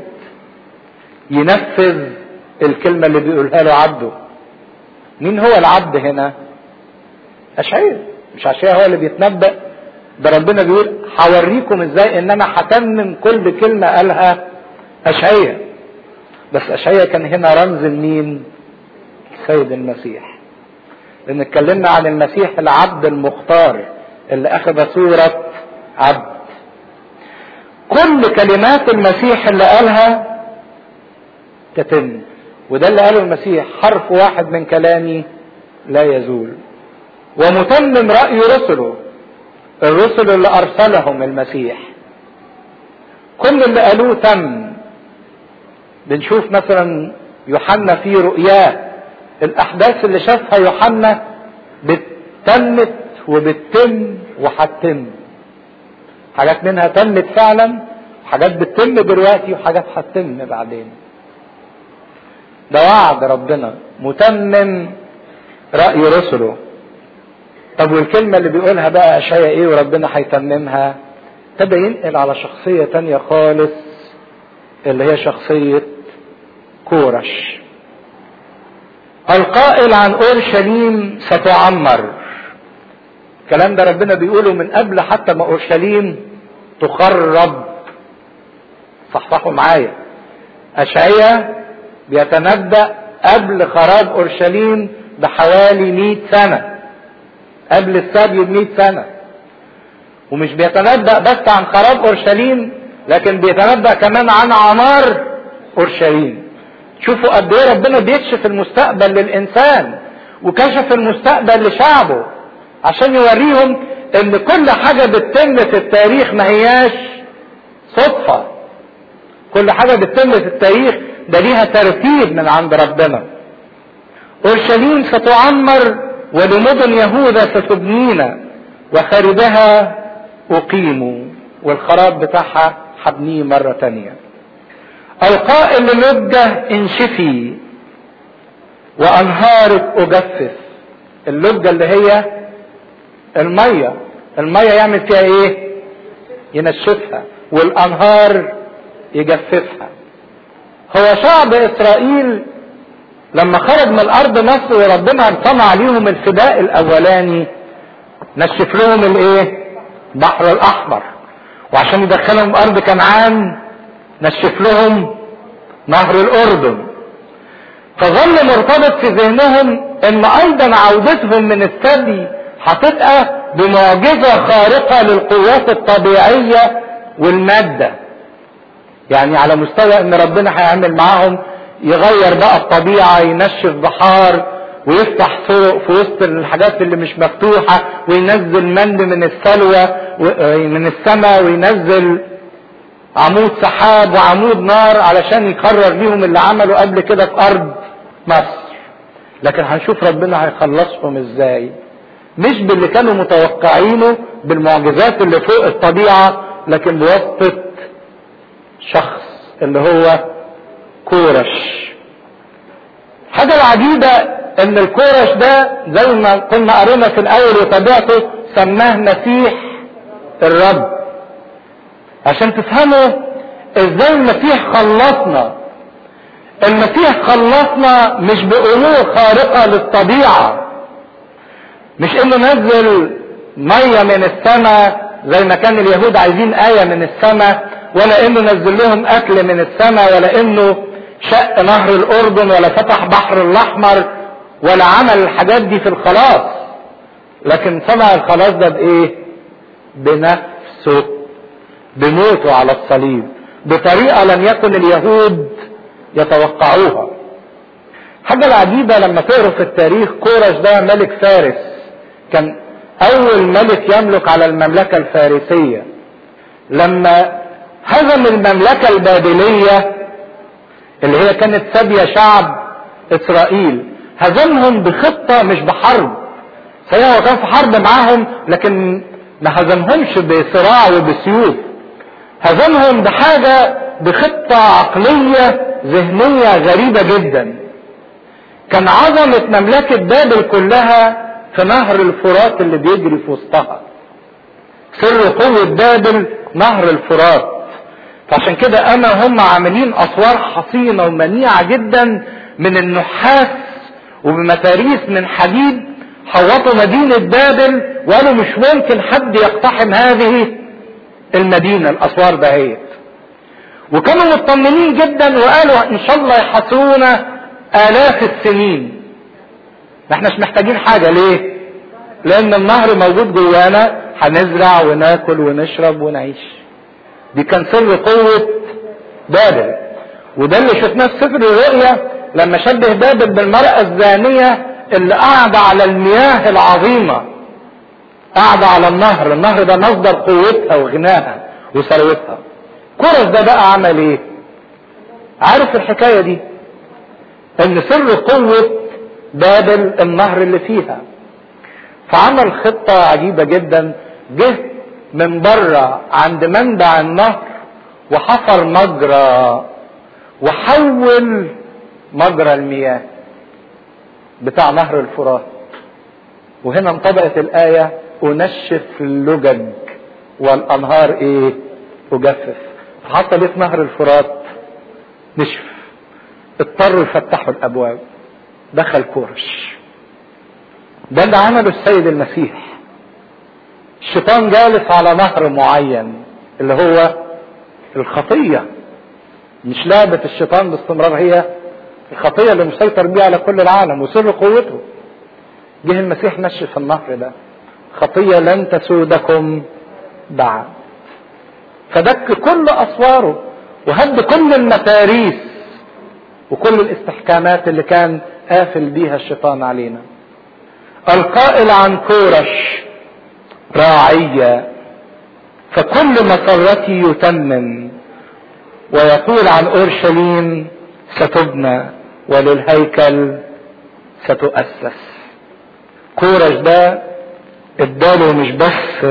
ينفذ الكلمة اللي بيقولها له عبده مين هو العبد هنا أشعير مش أشعير هو اللي بيتنبأ ده ربنا بيقول هوريكم ازاي ان انا هتمم كل كلمة قالها أشعية بس أشعية كان هنا رمز لمين السيد المسيح لان اتكلمنا عن المسيح العبد المختار اللي اخذ صورة عبد كل كلمات المسيح اللي قالها تتم وده اللي قاله المسيح حرف واحد من كلامي لا يزول ومتمم رأي رسله الرسل اللي أرسلهم المسيح كل اللي قالوه تم بنشوف مثلا يوحنا في رؤياه الأحداث اللي شافها يوحنا بتمت وبتتم وهتتم حاجات منها تمت فعلا حاجات بتتم دلوقتي وحاجات هتتم بعدين ده وعد ربنا متمم رأي رسله طب والكلمة اللي بيقولها بقى أشعيا إيه وربنا هيتممها ابتدى ينقل على شخصية تانية خالص اللي هي شخصية كورش القائل عن أورشليم ستعمر الكلام ده ربنا بيقوله من قبل حتى ما أورشليم تخرب صحصحوا معايا أشعيا بيتنبأ قبل خراب أورشليم بحوالي 100 سنة قبل السبي ب 100 سنة ومش بيتنبأ بس عن خراب أورشليم لكن بيتنبأ كمان عن عمار أورشليم شوفوا قد ايه ربنا بيكشف المستقبل للإنسان وكشف المستقبل لشعبه عشان يوريهم ان كل حاجة بتتم في التاريخ ما هياش صدفة كل حاجة بتتم في التاريخ ده ليها ترتيب من عند ربنا اورشليم ستعمر ولمدن يهوذا ستبنينا وخاربها اقيموا والخراب بتاعها حبنيه مرة تانية القائل للجة انشفي وانهارك اجفف اللجة اللي هي المية المية يعمل فيها ايه ينشفها والانهار يجففها هو شعب اسرائيل لما خرج من الارض مصر وربنا صنع عليهم الفداء الاولاني نشف لهم الايه بحر الاحمر وعشان يدخلهم ارض كنعان نشف لهم نهر الاردن فظل مرتبط في ذهنهم ان ايضا عودتهم من الثدي هتبقى بمعجزة خارقة للقوات الطبيعية والمادة يعني على مستوى ان ربنا هيعمل معاهم يغير بقى الطبيعة ينشف بحار ويفتح طرق في وسط الحاجات اللي مش مفتوحة وينزل من من السلوى من السماء وينزل عمود سحاب وعمود نار علشان يكرر بيهم اللي عمله قبل كده في ارض مصر لكن هنشوف ربنا هيخلصهم ازاي مش باللي كانوا متوقعينه بالمعجزات اللي فوق الطبيعة لكن بواسطة شخص اللي هو كورش حاجة العجيبة ان الكورش ده زي ما كنا قرينا في الاول وتابعته سماه مسيح الرب عشان تفهموا ازاي المسيح خلصنا المسيح خلصنا مش بامور خارقة للطبيعة مش انه نزل مية من السماء زي ما كان اليهود عايزين آية من السماء ولا انه نزل لهم اكل من السماء ولا انه شق نهر الاردن ولا فتح بحر الاحمر ولا عمل الحاجات دي في الخلاص لكن صنع الخلاص ده بايه بنفسه بموته على الصليب بطريقة لم يكن اليهود يتوقعوها حاجة العجيبة لما تقروا في التاريخ كورش ده ملك فارس كان اول ملك يملك على المملكة الفارسية لما هزم المملكة البابلية اللي هي كانت سابية شعب اسرائيل هزمهم بخطة مش بحرب صحيح هو كان في حرب معاهم لكن ما هزمهمش بصراع وبسيوف هزمهم بحاجة بخطة عقلية ذهنية غريبة جدا كان عظمة مملكة بابل كلها في نهر الفرات اللي بيجري في وسطها سر قوة بابل نهر الفرات فعشان كده انا هم عاملين اسوار حصينة ومنيعة جدا من النحاس وبمتاريس من حديد حوطوا مدينة بابل وقالوا مش ممكن حد يقتحم هذه المدينة الاسوار دهيت وكانوا مطمنين جدا وقالوا ان شاء الله يحصرونا الاف السنين ما احناش محتاجين حاجة ليه لان النهر موجود جوانا هنزرع وناكل ونشرب ونعيش دي كان سر قوة بابل وده اللي شفناه في سفر الرؤيا لما شبه بابل بالمرأة الزانية اللي قاعدة على المياه العظيمة قاعدة على النهر النهر ده مصدر قوتها وغناها وثروتها كورس ده بقى عمل ايه عارف الحكاية دي ان سر قوة بابل النهر اللي فيها فعمل خطة عجيبة جدا جه من بره عند منبع النهر وحفر مجرى وحول مجرى المياه بتاع نهر الفرات وهنا انطبقت الآية أنشف اللجج والأنهار إيه؟ أجفف فحصل إيه في نهر الفرات؟ نشف اضطروا يفتحوا الأبواب دخل كورش ده اللي عمله السيد المسيح الشيطان جالس على نهر معين اللي هو الخطية مش لعبة الشيطان باستمرار هي الخطية اللي مسيطر بيها على كل العالم وسر قوته جه المسيح مشي في النهر ده خطية لن تسودكم بعد فدك كل أسواره وهد كل المتاريس وكل الاستحكامات اللي كان قافل بيها الشيطان علينا القائل عن كورش راعية فكل مسرتي يتمم ويقول عن اورشليم ستبنى وللهيكل ستؤسس كورش ده اداله مش بس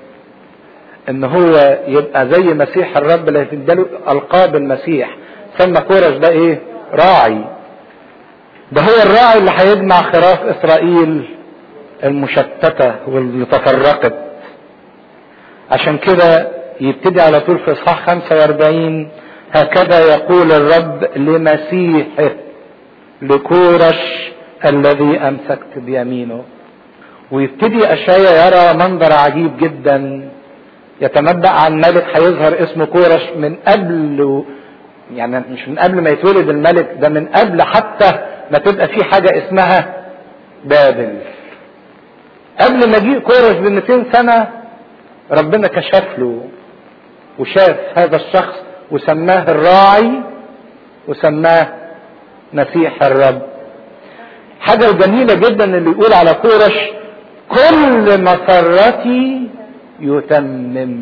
ان هو يبقى زي مسيح الرب اللي اداله القاب المسيح سمى كورش ده ايه راعي ده هو الراعي اللي هيجمع خراف اسرائيل المشتتة واللي تفرقت عشان كده يبتدي على طول في اصحاح 45 هكذا يقول الرب لمسيحه لكورش الذي امسكت بيمينه ويبتدي اشعيا يرى منظر عجيب جدا يتنبأ عن ملك هيظهر اسمه كورش من قبل يعني مش من قبل ما يتولد الملك ده من قبل حتى ما تبقى في حاجة اسمها بابل قبل مجيء كورش ب 200 سنة ربنا كشف له وشاف هذا الشخص وسماه الراعي وسماه مسيح الرب حاجة جميلة جدا اللي يقول على كورش كل مسرتي يتمم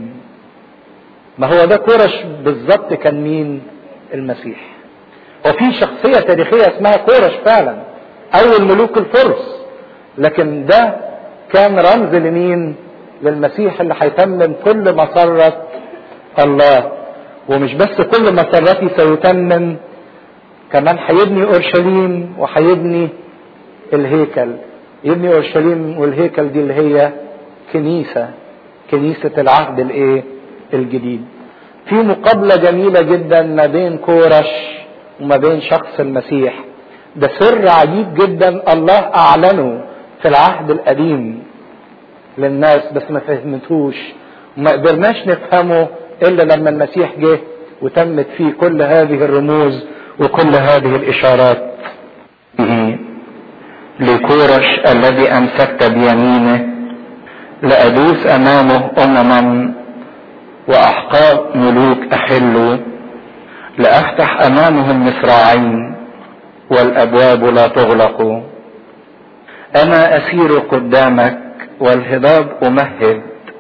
ما هو ده كورش بالظبط كان مين المسيح وفي شخصية تاريخية اسمها كورش فعلا اول ملوك الفرس لكن ده كان رمز لمين للمسيح اللي هيتمم كل مسرة الله ومش بس كل مسرتي سيتمم كمان هيبني اورشليم وهيبني الهيكل يبني اورشليم والهيكل دي اللي هي كنيسة كنيسة العهد الايه الجديد في مقابلة جميلة جدا ما بين كورش وما بين شخص المسيح ده سر عجيب جدا الله اعلنه في العهد القديم للناس بس ما فهمتوش وما قدرناش نفهمه الا لما المسيح جه وتمت فيه كل هذه الرموز وكل هذه الاشارات لكورش الذي امسكت بيمينه لادوس امامه امما واحقاب ملوك احلوا لافتح امامهم مصراعين والابواب لا تغلق انا اسير قدامك والهضاب امهد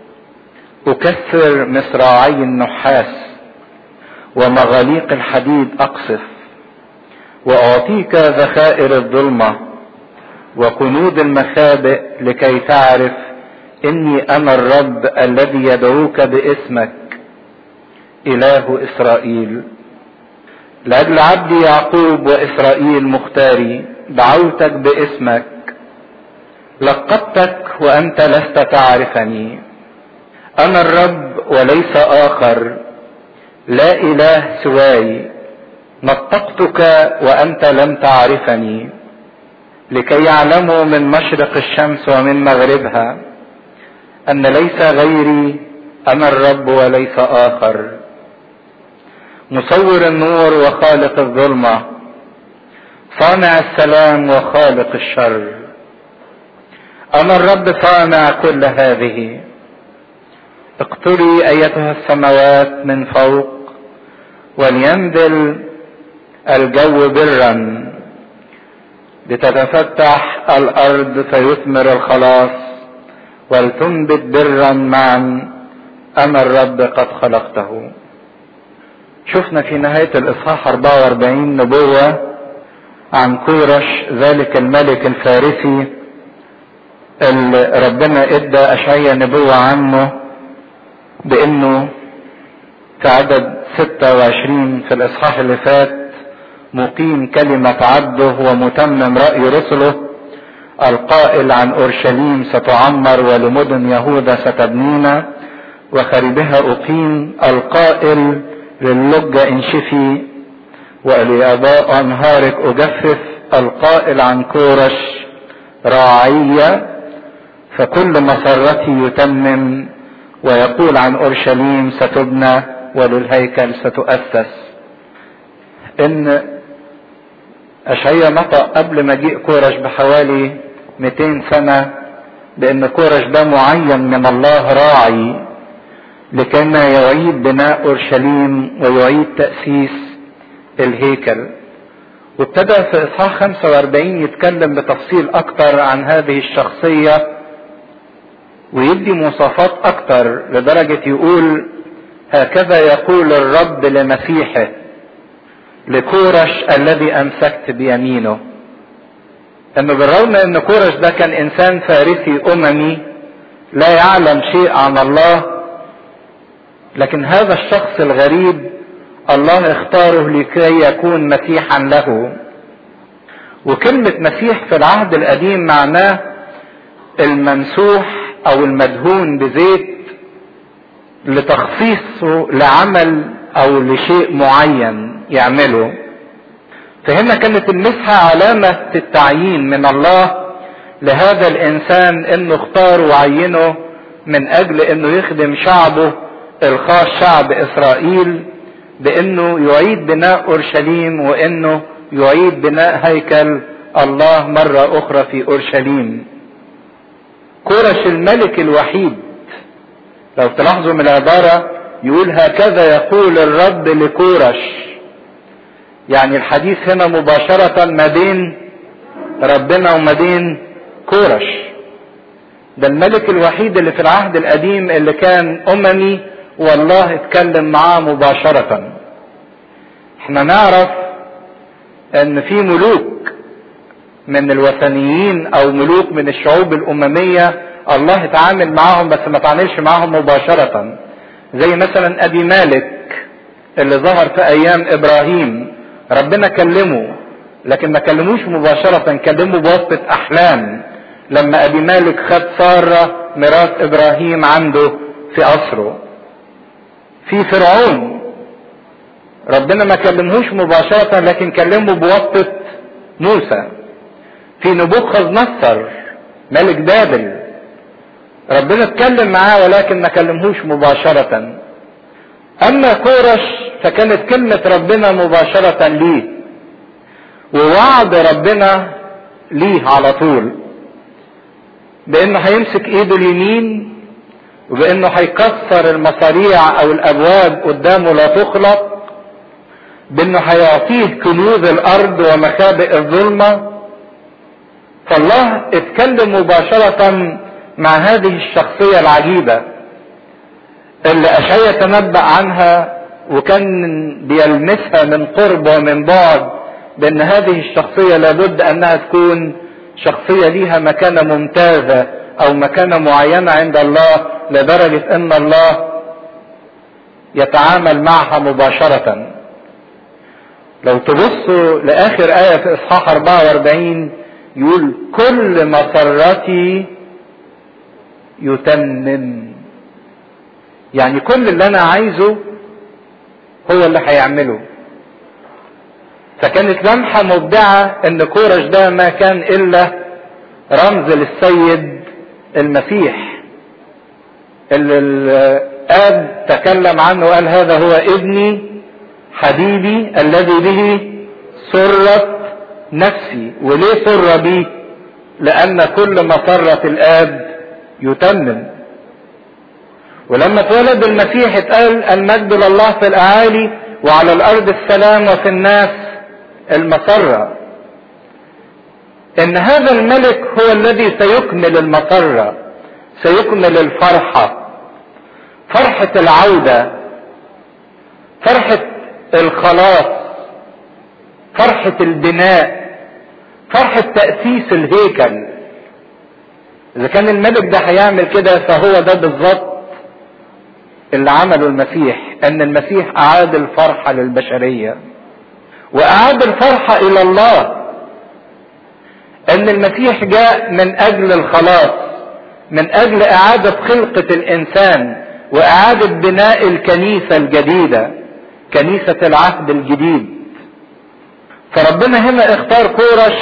اكسر مصراعي النحاس ومغاليق الحديد اقصف واعطيك ذخائر الظلمه وكنود المخابئ لكي تعرف اني انا الرب الذي يدعوك باسمك اله اسرائيل لاجل عبدي يعقوب واسرائيل مختاري دعوتك باسمك لقبتك وانت لست تعرفني انا الرب وليس اخر لا اله سواي نطقتك وانت لم تعرفني لكي يعلموا من مشرق الشمس ومن مغربها ان ليس غيري انا الرب وليس اخر مصور النور وخالق الظلمه صانع السلام وخالق الشر انا الرب صانع كل هذه اقتلي ايتها السماوات من فوق ولينزل الجو برا لتتفتح الارض فيثمر الخلاص ولتنبت برا معا انا الرب قد خلقته شفنا في نهاية الاصحاح 44 نبوة عن كورش ذلك الملك الفارسي اللي ربنا ادى اشعيا نبوة عنه بانه في عدد 26 في الإصحاح اللي فات مقيم كلمة عبده ومتمم رأي رسله القائل عن أورشليم ستعمر ولمدن يهوذا ستبنينا وخربها أقيم القائل للجة انشفي ولأباء أنهارك أجفف القائل عن كورش راعية فكل مسرتي يتمم ويقول عن أورشليم ستبنى وللهيكل ستؤسس إن أشعيا نطق قبل مجيء كورش بحوالي 200 سنة بأن كورش ده معين من الله راعي لكي يعيد بناء أورشليم ويعيد تأسيس الهيكل وابتدى في إصحاح 45 يتكلم بتفصيل أكتر عن هذه الشخصية ويدي مواصفات أكتر لدرجة يقول هكذا يقول الرب لمسيحه لكورش الذي أمسكت بيمينه انه بالرغم ان كورش ده كان انسان فارسي اممي لا يعلم شيء عن الله لكن هذا الشخص الغريب الله اختاره لكي يكون مسيحا له وكلمة مسيح في العهد القديم معناه الممسوح او المدهون بزيت لتخصيصه لعمل او لشيء معين يعمله فهنا كانت المسحة علامة التعيين من الله لهذا الانسان انه اختار وعينه من اجل انه يخدم شعبه الخاص شعب اسرائيل بانه يعيد بناء اورشليم وانه يعيد بناء هيكل الله مرة اخرى في اورشليم كورش الملك الوحيد لو تلاحظوا من العبارة يقول هكذا يقول الرب لكورش يعني الحديث هنا مباشرة ما بين ربنا وما بين كورش ده الملك الوحيد اللي في العهد القديم اللي كان اممي والله اتكلم معاه مباشرة احنا نعرف ان في ملوك من الوثنيين او ملوك من الشعوب الاممية الله اتعامل معاهم بس ما تعاملش معاهم مباشرة زي مثلا ابي مالك اللي ظهر في ايام ابراهيم ربنا كلمه لكن ما كلموش مباشرة كلمه بواسطة احلام لما ابي مالك خد سارة مرات ابراهيم عنده في قصره في فرعون ربنا ما كلمهوش مباشرة لكن كلمه بواسطة موسى في نبوخذ نصر ملك بابل ربنا اتكلم معاه ولكن ما كلمهوش مباشرة اما كورش فكانت كلمة ربنا مباشرة ليه ووعد ربنا ليه على طول بانه هيمسك ايده اليمين وبانه هيكسر المصاريع او الابواب قدامه لا تخلق بانه هيعطيه كنوز الارض ومخابئ الظلمة فالله اتكلم مباشرة مع هذه الشخصية العجيبة اللي اشعيا تنبأ عنها وكان بيلمسها من قرب ومن بعد بان هذه الشخصية لابد انها تكون شخصية ليها مكانة ممتازة او مكانة معينة عند الله لدرجة ان الله يتعامل معها مباشرة لو تبصوا لاخر آية في اصحاح 44 يقول كل مسرتي يتمم يعني كل اللي انا عايزه هو اللي هيعمله فكانت لمحة مبدعة ان كورش ده ما كان الا رمز للسيد المسيح اللي الاب تكلم عنه وقال هذا هو ابني حبيبي الذي به سرت نفسي وليه سر بي لان كل مسرة الاب يتمم ولما اتولد المسيح اتقال المجد لله في الاعالي وعلى الارض السلام وفي الناس المسرة ان هذا الملك هو الذي سيكمل المسرة سيكمل الفرحة فرحة العودة فرحة الخلاص فرحة البناء فرحة تأسيس الهيكل اذا كان الملك ده هيعمل كده فهو ده بالظبط اللي عمله المسيح ان المسيح اعاد الفرحة للبشرية واعاد الفرحة الى الله ان المسيح جاء من اجل الخلاص من اجل اعادة خلقة الانسان واعادة بناء الكنيسة الجديدة كنيسة العهد الجديد فربنا هنا اختار كورش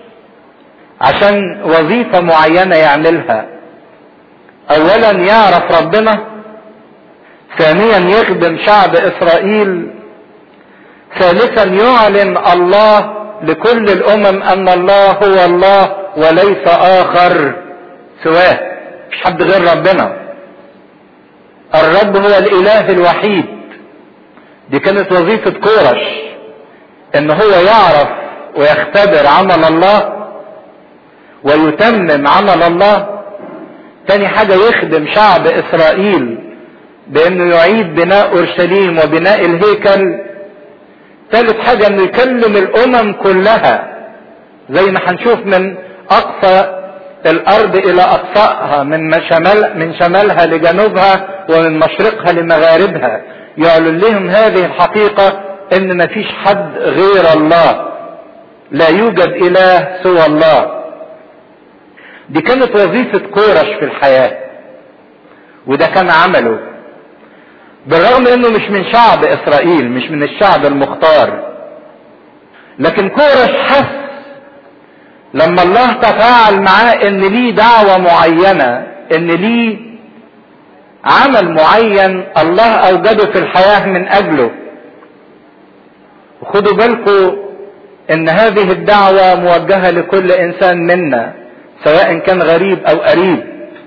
عشان وظيفة معينة يعملها اولا يعرف ربنا ثانيا يخدم شعب اسرائيل ثالثا يعلن الله لكل الامم ان الله هو الله وليس اخر سواه مش حد غير ربنا الرب هو الاله الوحيد دي كانت وظيفة كورش ان هو يعرف ويختبر عمل الله ويتمم عمل الله تاني حاجة يخدم شعب اسرائيل بانه يعيد بناء اورشليم وبناء الهيكل ثالث حاجة انه يكلم الامم كلها زي ما هنشوف من اقصى الارض الى اقصائها من شمال من شمالها لجنوبها ومن مشرقها لمغاربها يعلن لهم هذه الحقيقة ان مفيش حد غير الله لا يوجد اله سوى الله دي كانت وظيفة كورش في الحياة وده كان عمله بالرغم انه مش من شعب اسرائيل مش من الشعب المختار لكن كورش حس لما الله تفاعل معاه ان ليه دعوة معينة ان ليه عمل معين الله اوجده في الحياة من اجله وخدوا بالكم ان هذه الدعوة موجهة لكل انسان منا سواء كان غريب او قريب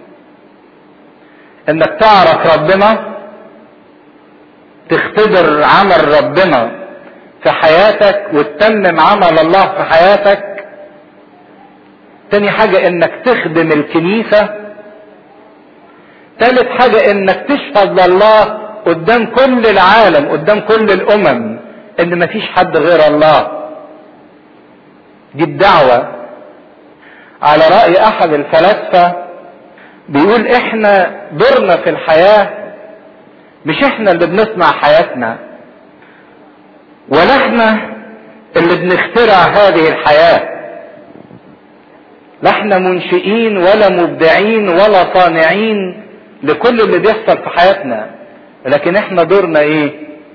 انك تعرف ربنا تختبر عمل ربنا في حياتك وتتمم عمل الله في حياتك تاني حاجة انك تخدم الكنيسة تالت حاجة انك تشهد لله قدام كل العالم قدام كل الامم ان مفيش حد غير الله دي الدعوة على رأي احد الفلاسفة بيقول احنا دورنا في الحياة مش احنا اللي بنصنع حياتنا ولا احنا اللي بنخترع هذه الحياة لا احنا منشئين ولا مبدعين ولا صانعين لكل اللي بيحصل في حياتنا لكن احنا دورنا ايه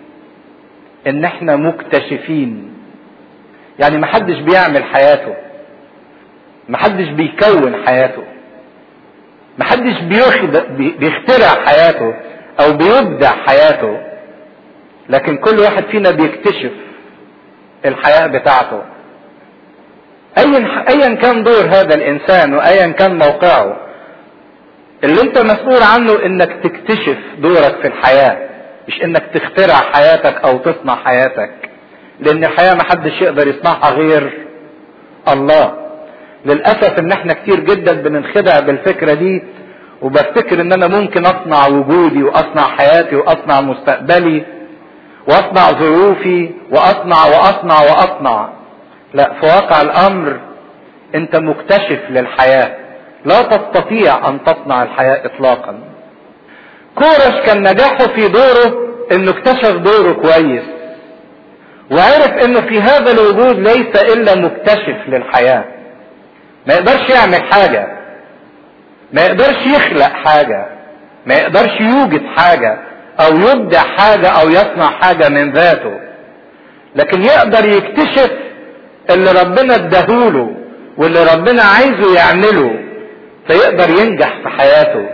ان احنا مكتشفين يعني محدش بيعمل حياته محدش بيكون حياته محدش بيخترع حياته او بيبدع حياته لكن كل واحد فينا بيكتشف الحياة بتاعته ايا ايا كان دور هذا الانسان وايا كان موقعه اللي انت مسؤول عنه انك تكتشف دورك في الحياة مش انك تخترع حياتك او تصنع حياتك لان الحياة محدش يقدر يصنعها غير الله للأسف ان احنا كتير جدا بننخدع بالفكرة دي وبفتكر ان انا ممكن اصنع وجودي واصنع حياتي واصنع مستقبلي واصنع ظروفي واصنع واصنع واصنع لا في واقع الامر انت مكتشف للحياة لا تستطيع ان تصنع الحياة اطلاقا كورش كان نجاحه في دوره انه اكتشف دوره كويس وعرف انه في هذا الوجود ليس الا مكتشف للحياة ما يقدرش يعمل حاجة ما يقدرش يخلق حاجة ما يقدرش يوجد حاجة او يبدع حاجة او يصنع حاجة من ذاته لكن يقدر يكتشف اللي ربنا اداهوله واللي ربنا عايزه يعمله فيقدر ينجح في حياته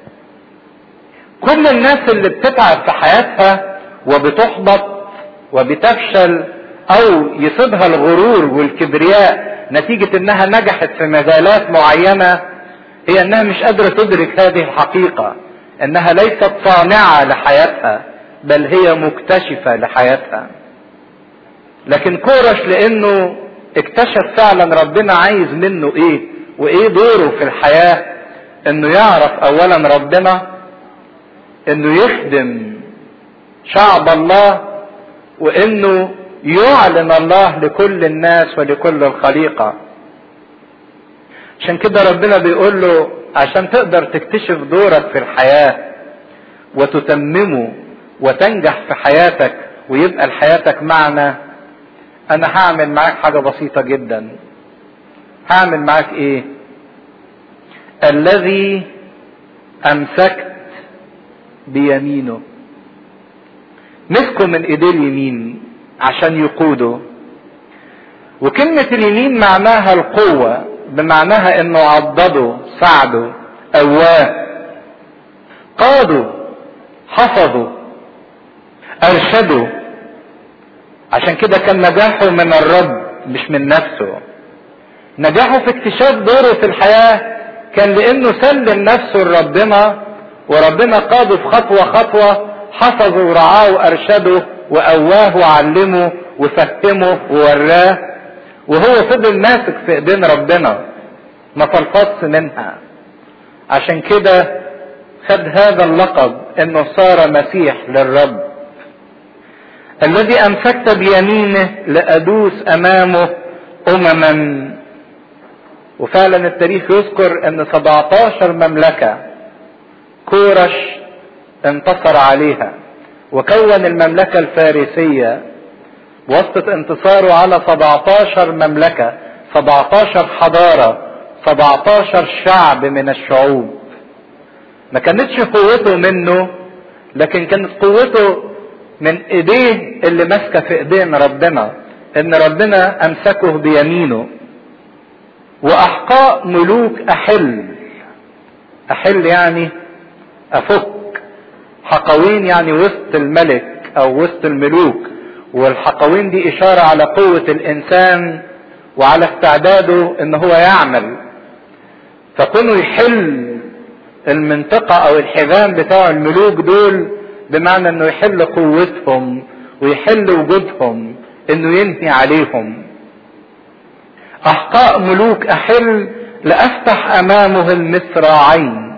كل الناس اللي بتتعب في حياتها وبتحبط وبتفشل او يصيبها الغرور والكبرياء نتيجة انها نجحت في مجالات معينة هي انها مش قادرة تدرك هذه الحقيقة انها ليست صانعة لحياتها بل هي مكتشفة لحياتها لكن كورش لانه اكتشف فعلا ربنا عايز منه ايه وايه دوره في الحياة انه يعرف اولا ربنا انه يخدم شعب الله وانه يعلن الله لكل الناس ولكل الخليقة عشان كده ربنا بيقول له عشان تقدر تكتشف دورك في الحياة وتتممه وتنجح في حياتك ويبقى لحياتك معنى انا هعمل معاك حاجة بسيطة جدا هعمل معاك ايه الذي امسكت بيمينه مسكه من ايديه اليمين عشان يقوده وكلمة اليمين معناها القوة بمعناها انه عضده ساعده قواه قاده حفظه ارشده عشان كده كان نجاحه من الرب مش من نفسه نجاحه في اكتشاف دوره في الحياة كان لانه سلم نفسه لربنا وربنا قاده في خطوة خطوة حفظه ورعاه وارشده وقواه وعلمه وفهمه ووراه وهو فضل ماسك في ايدين ربنا ما فلفص منها عشان كده خد هذا اللقب انه صار مسيح للرب الذي امسكت بيمينه لادوس امامه امما وفعلا التاريخ يذكر ان 17 مملكة كورش انتصر عليها وكون المملكة الفارسية وسط انتصاره على 17 مملكة 17 حضارة 17 شعب من الشعوب ما كانتش قوته منه لكن كانت قوته من ايديه اللي ماسكه في ايدين ربنا ان ربنا امسكه بيمينه واحقاء ملوك احل احل يعني افك حقوين يعني وسط الملك او وسط الملوك والحقوين دي اشاره على قوه الانسان وعلى استعداده ان هو يعمل فكونه يحل المنطقة او الحزام بتاع الملوك دول بمعنى انه يحل قوتهم ويحل وجودهم انه ينهي عليهم احقاء ملوك احل لافتح امامه المصراعين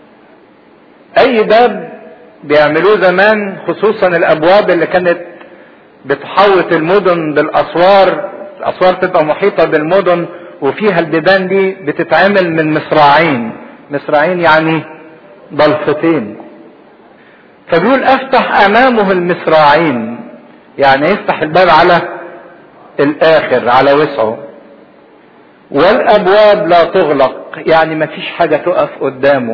اي باب بيعملوه زمان خصوصا الابواب اللي كانت بتحوط المدن بالاسوار الاسوار تبقى محيطة بالمدن وفيها البيبان دي بتتعمل من مصراعين مصراعين يعني ضلفتين فبيقول افتح امامه المصراعين يعني يفتح الباب على الاخر على وسعه والابواب لا تغلق يعني مفيش حاجة تقف قدامه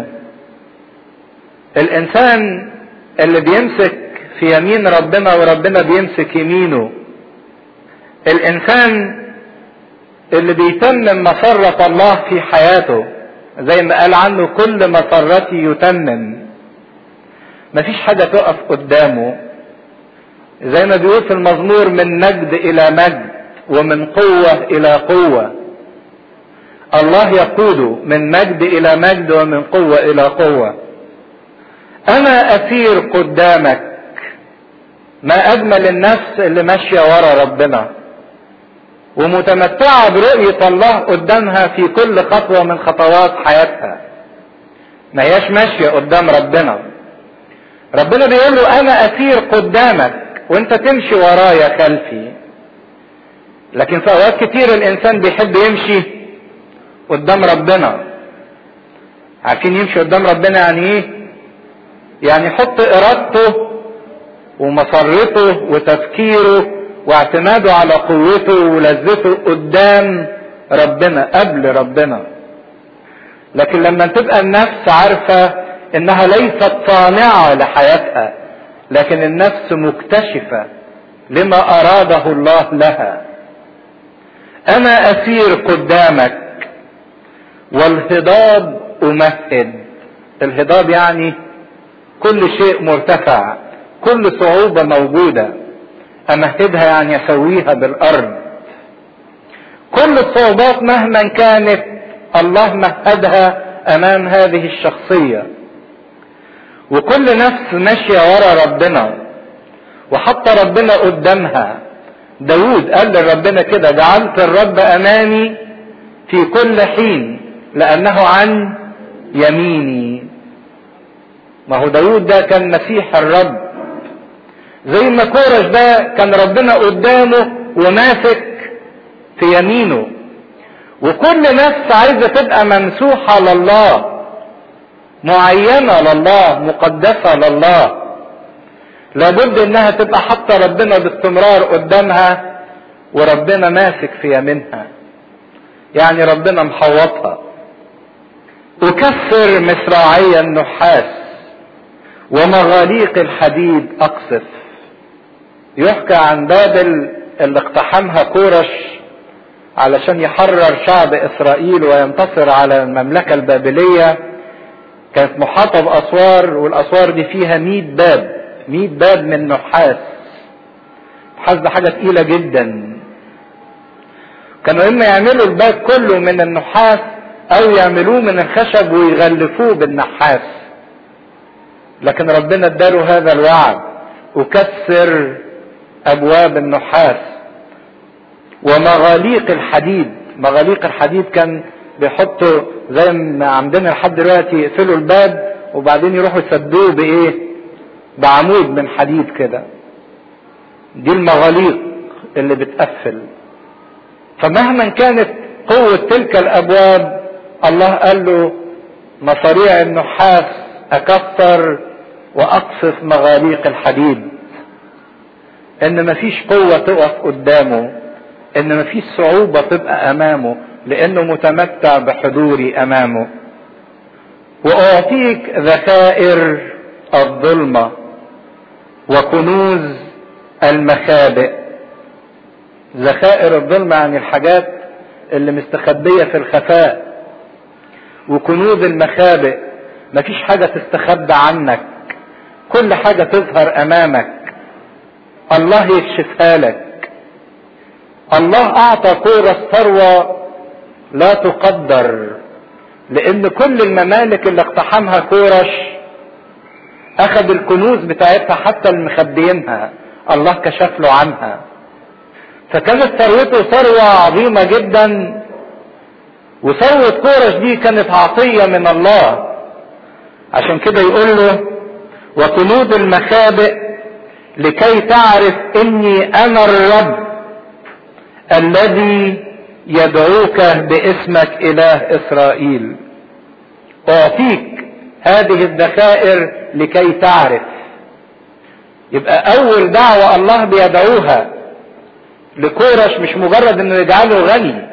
الانسان اللي بيمسك في يمين ربنا وربنا بيمسك يمينه الانسان اللي بيتمم مسرة الله في حياته زي ما قال عنه كل مسرتي يتمم مفيش حاجة تقف قدامه زي ما بيقول في المزمور من مجد إلى مجد ومن قوة إلى قوة الله يقود من مجد إلى مجد ومن قوة إلى قوة أنا أسير قدامك ما أجمل النفس اللي ماشية ورا ربنا ومتمتعة برؤية الله قدامها في كل خطوة من خطوات حياتها ما هياش ماشية قدام ربنا ربنا بيقول له انا اسير قدامك وانت تمشي ورايا خلفي لكن في اوقات كتير الانسان بيحب يمشي قدام ربنا عارفين يمشي قدام ربنا يعني ايه يعني يحط ارادته ومسرته وتفكيره واعتماده على قوته ولذته قدام ربنا قبل ربنا لكن لما تبقى النفس عارفة انها ليست صانعة لحياتها لكن النفس مكتشفة لما اراده الله لها انا اسير قدامك والهضاب امهد الهضاب يعني كل شيء مرتفع كل صعوبة موجودة امهدها يعني اسويها بالارض كل الصعوبات مهما كانت الله مهدها امام هذه الشخصية وكل نفس ماشية ورا ربنا وحط ربنا قدامها داود قال لربنا كده جعلت الرب امامي في كل حين لانه عن يميني ما هو داود ده كان مسيح الرب زي ما كورش ده كان ربنا قدامه وماسك في يمينه وكل نفس عايزة تبقى ممسوحة لله معينة لله مقدسة لله لابد انها تبقى حتى ربنا باستمرار قدامها وربنا ماسك في يمينها يعني ربنا محوطها اكسر مصراعي النحاس ومغاليق الحديد اقصف يحكى عن بابل اللي اقتحمها كورش علشان يحرر شعب اسرائيل وينتصر على المملكة البابلية كانت محاطة باسوار والاسوار دي فيها مئة باب مئة باب من نحاس نحاس ده حاجة تقيلة جدا كانوا اما يعملوا الباب كله من النحاس او يعملوه من الخشب ويغلفوه بالنحاس لكن ربنا اداله هذا الوعد وكسر ابواب النحاس ومغاليق الحديد مغاليق الحديد كان بيحطوا زي ما عندنا لحد دلوقتي يقفلوا الباب وبعدين يروحوا يسدوه بايه بعمود من حديد كده دي المغاليق اللي بتقفل فمهما كانت قوة تلك الابواب الله قال له مصاريع النحاس اكسر واقصف مغاليق الحديد ان مفيش قوة تقف قدامه ان مفيش صعوبة تبقى امامه لانه متمتع بحضوري امامه واعطيك ذخائر الظلمة وكنوز المخابئ ذخائر الظلمة عن الحاجات اللي مستخبية في الخفاء وكنوز المخابئ مفيش حاجة تستخبى عنك كل حاجة تظهر امامك الله يكشفها لك الله اعطى كورة ثروة لا تقدر لان كل الممالك اللي اقتحمها كورش اخذ الكنوز بتاعتها حتى المخبيينها الله كشف له عنها فكانت ثروته ثروة عظيمة جدا وثروة كورش دي كانت عطية من الله عشان كده يقول له وكنود المخابئ لكي تعرف اني انا الرب الذي يدعوك باسمك اله اسرائيل اعطيك هذه الذخائر لكي تعرف يبقى اول دعوة الله بيدعوها لكورش مش مجرد انه يجعله غني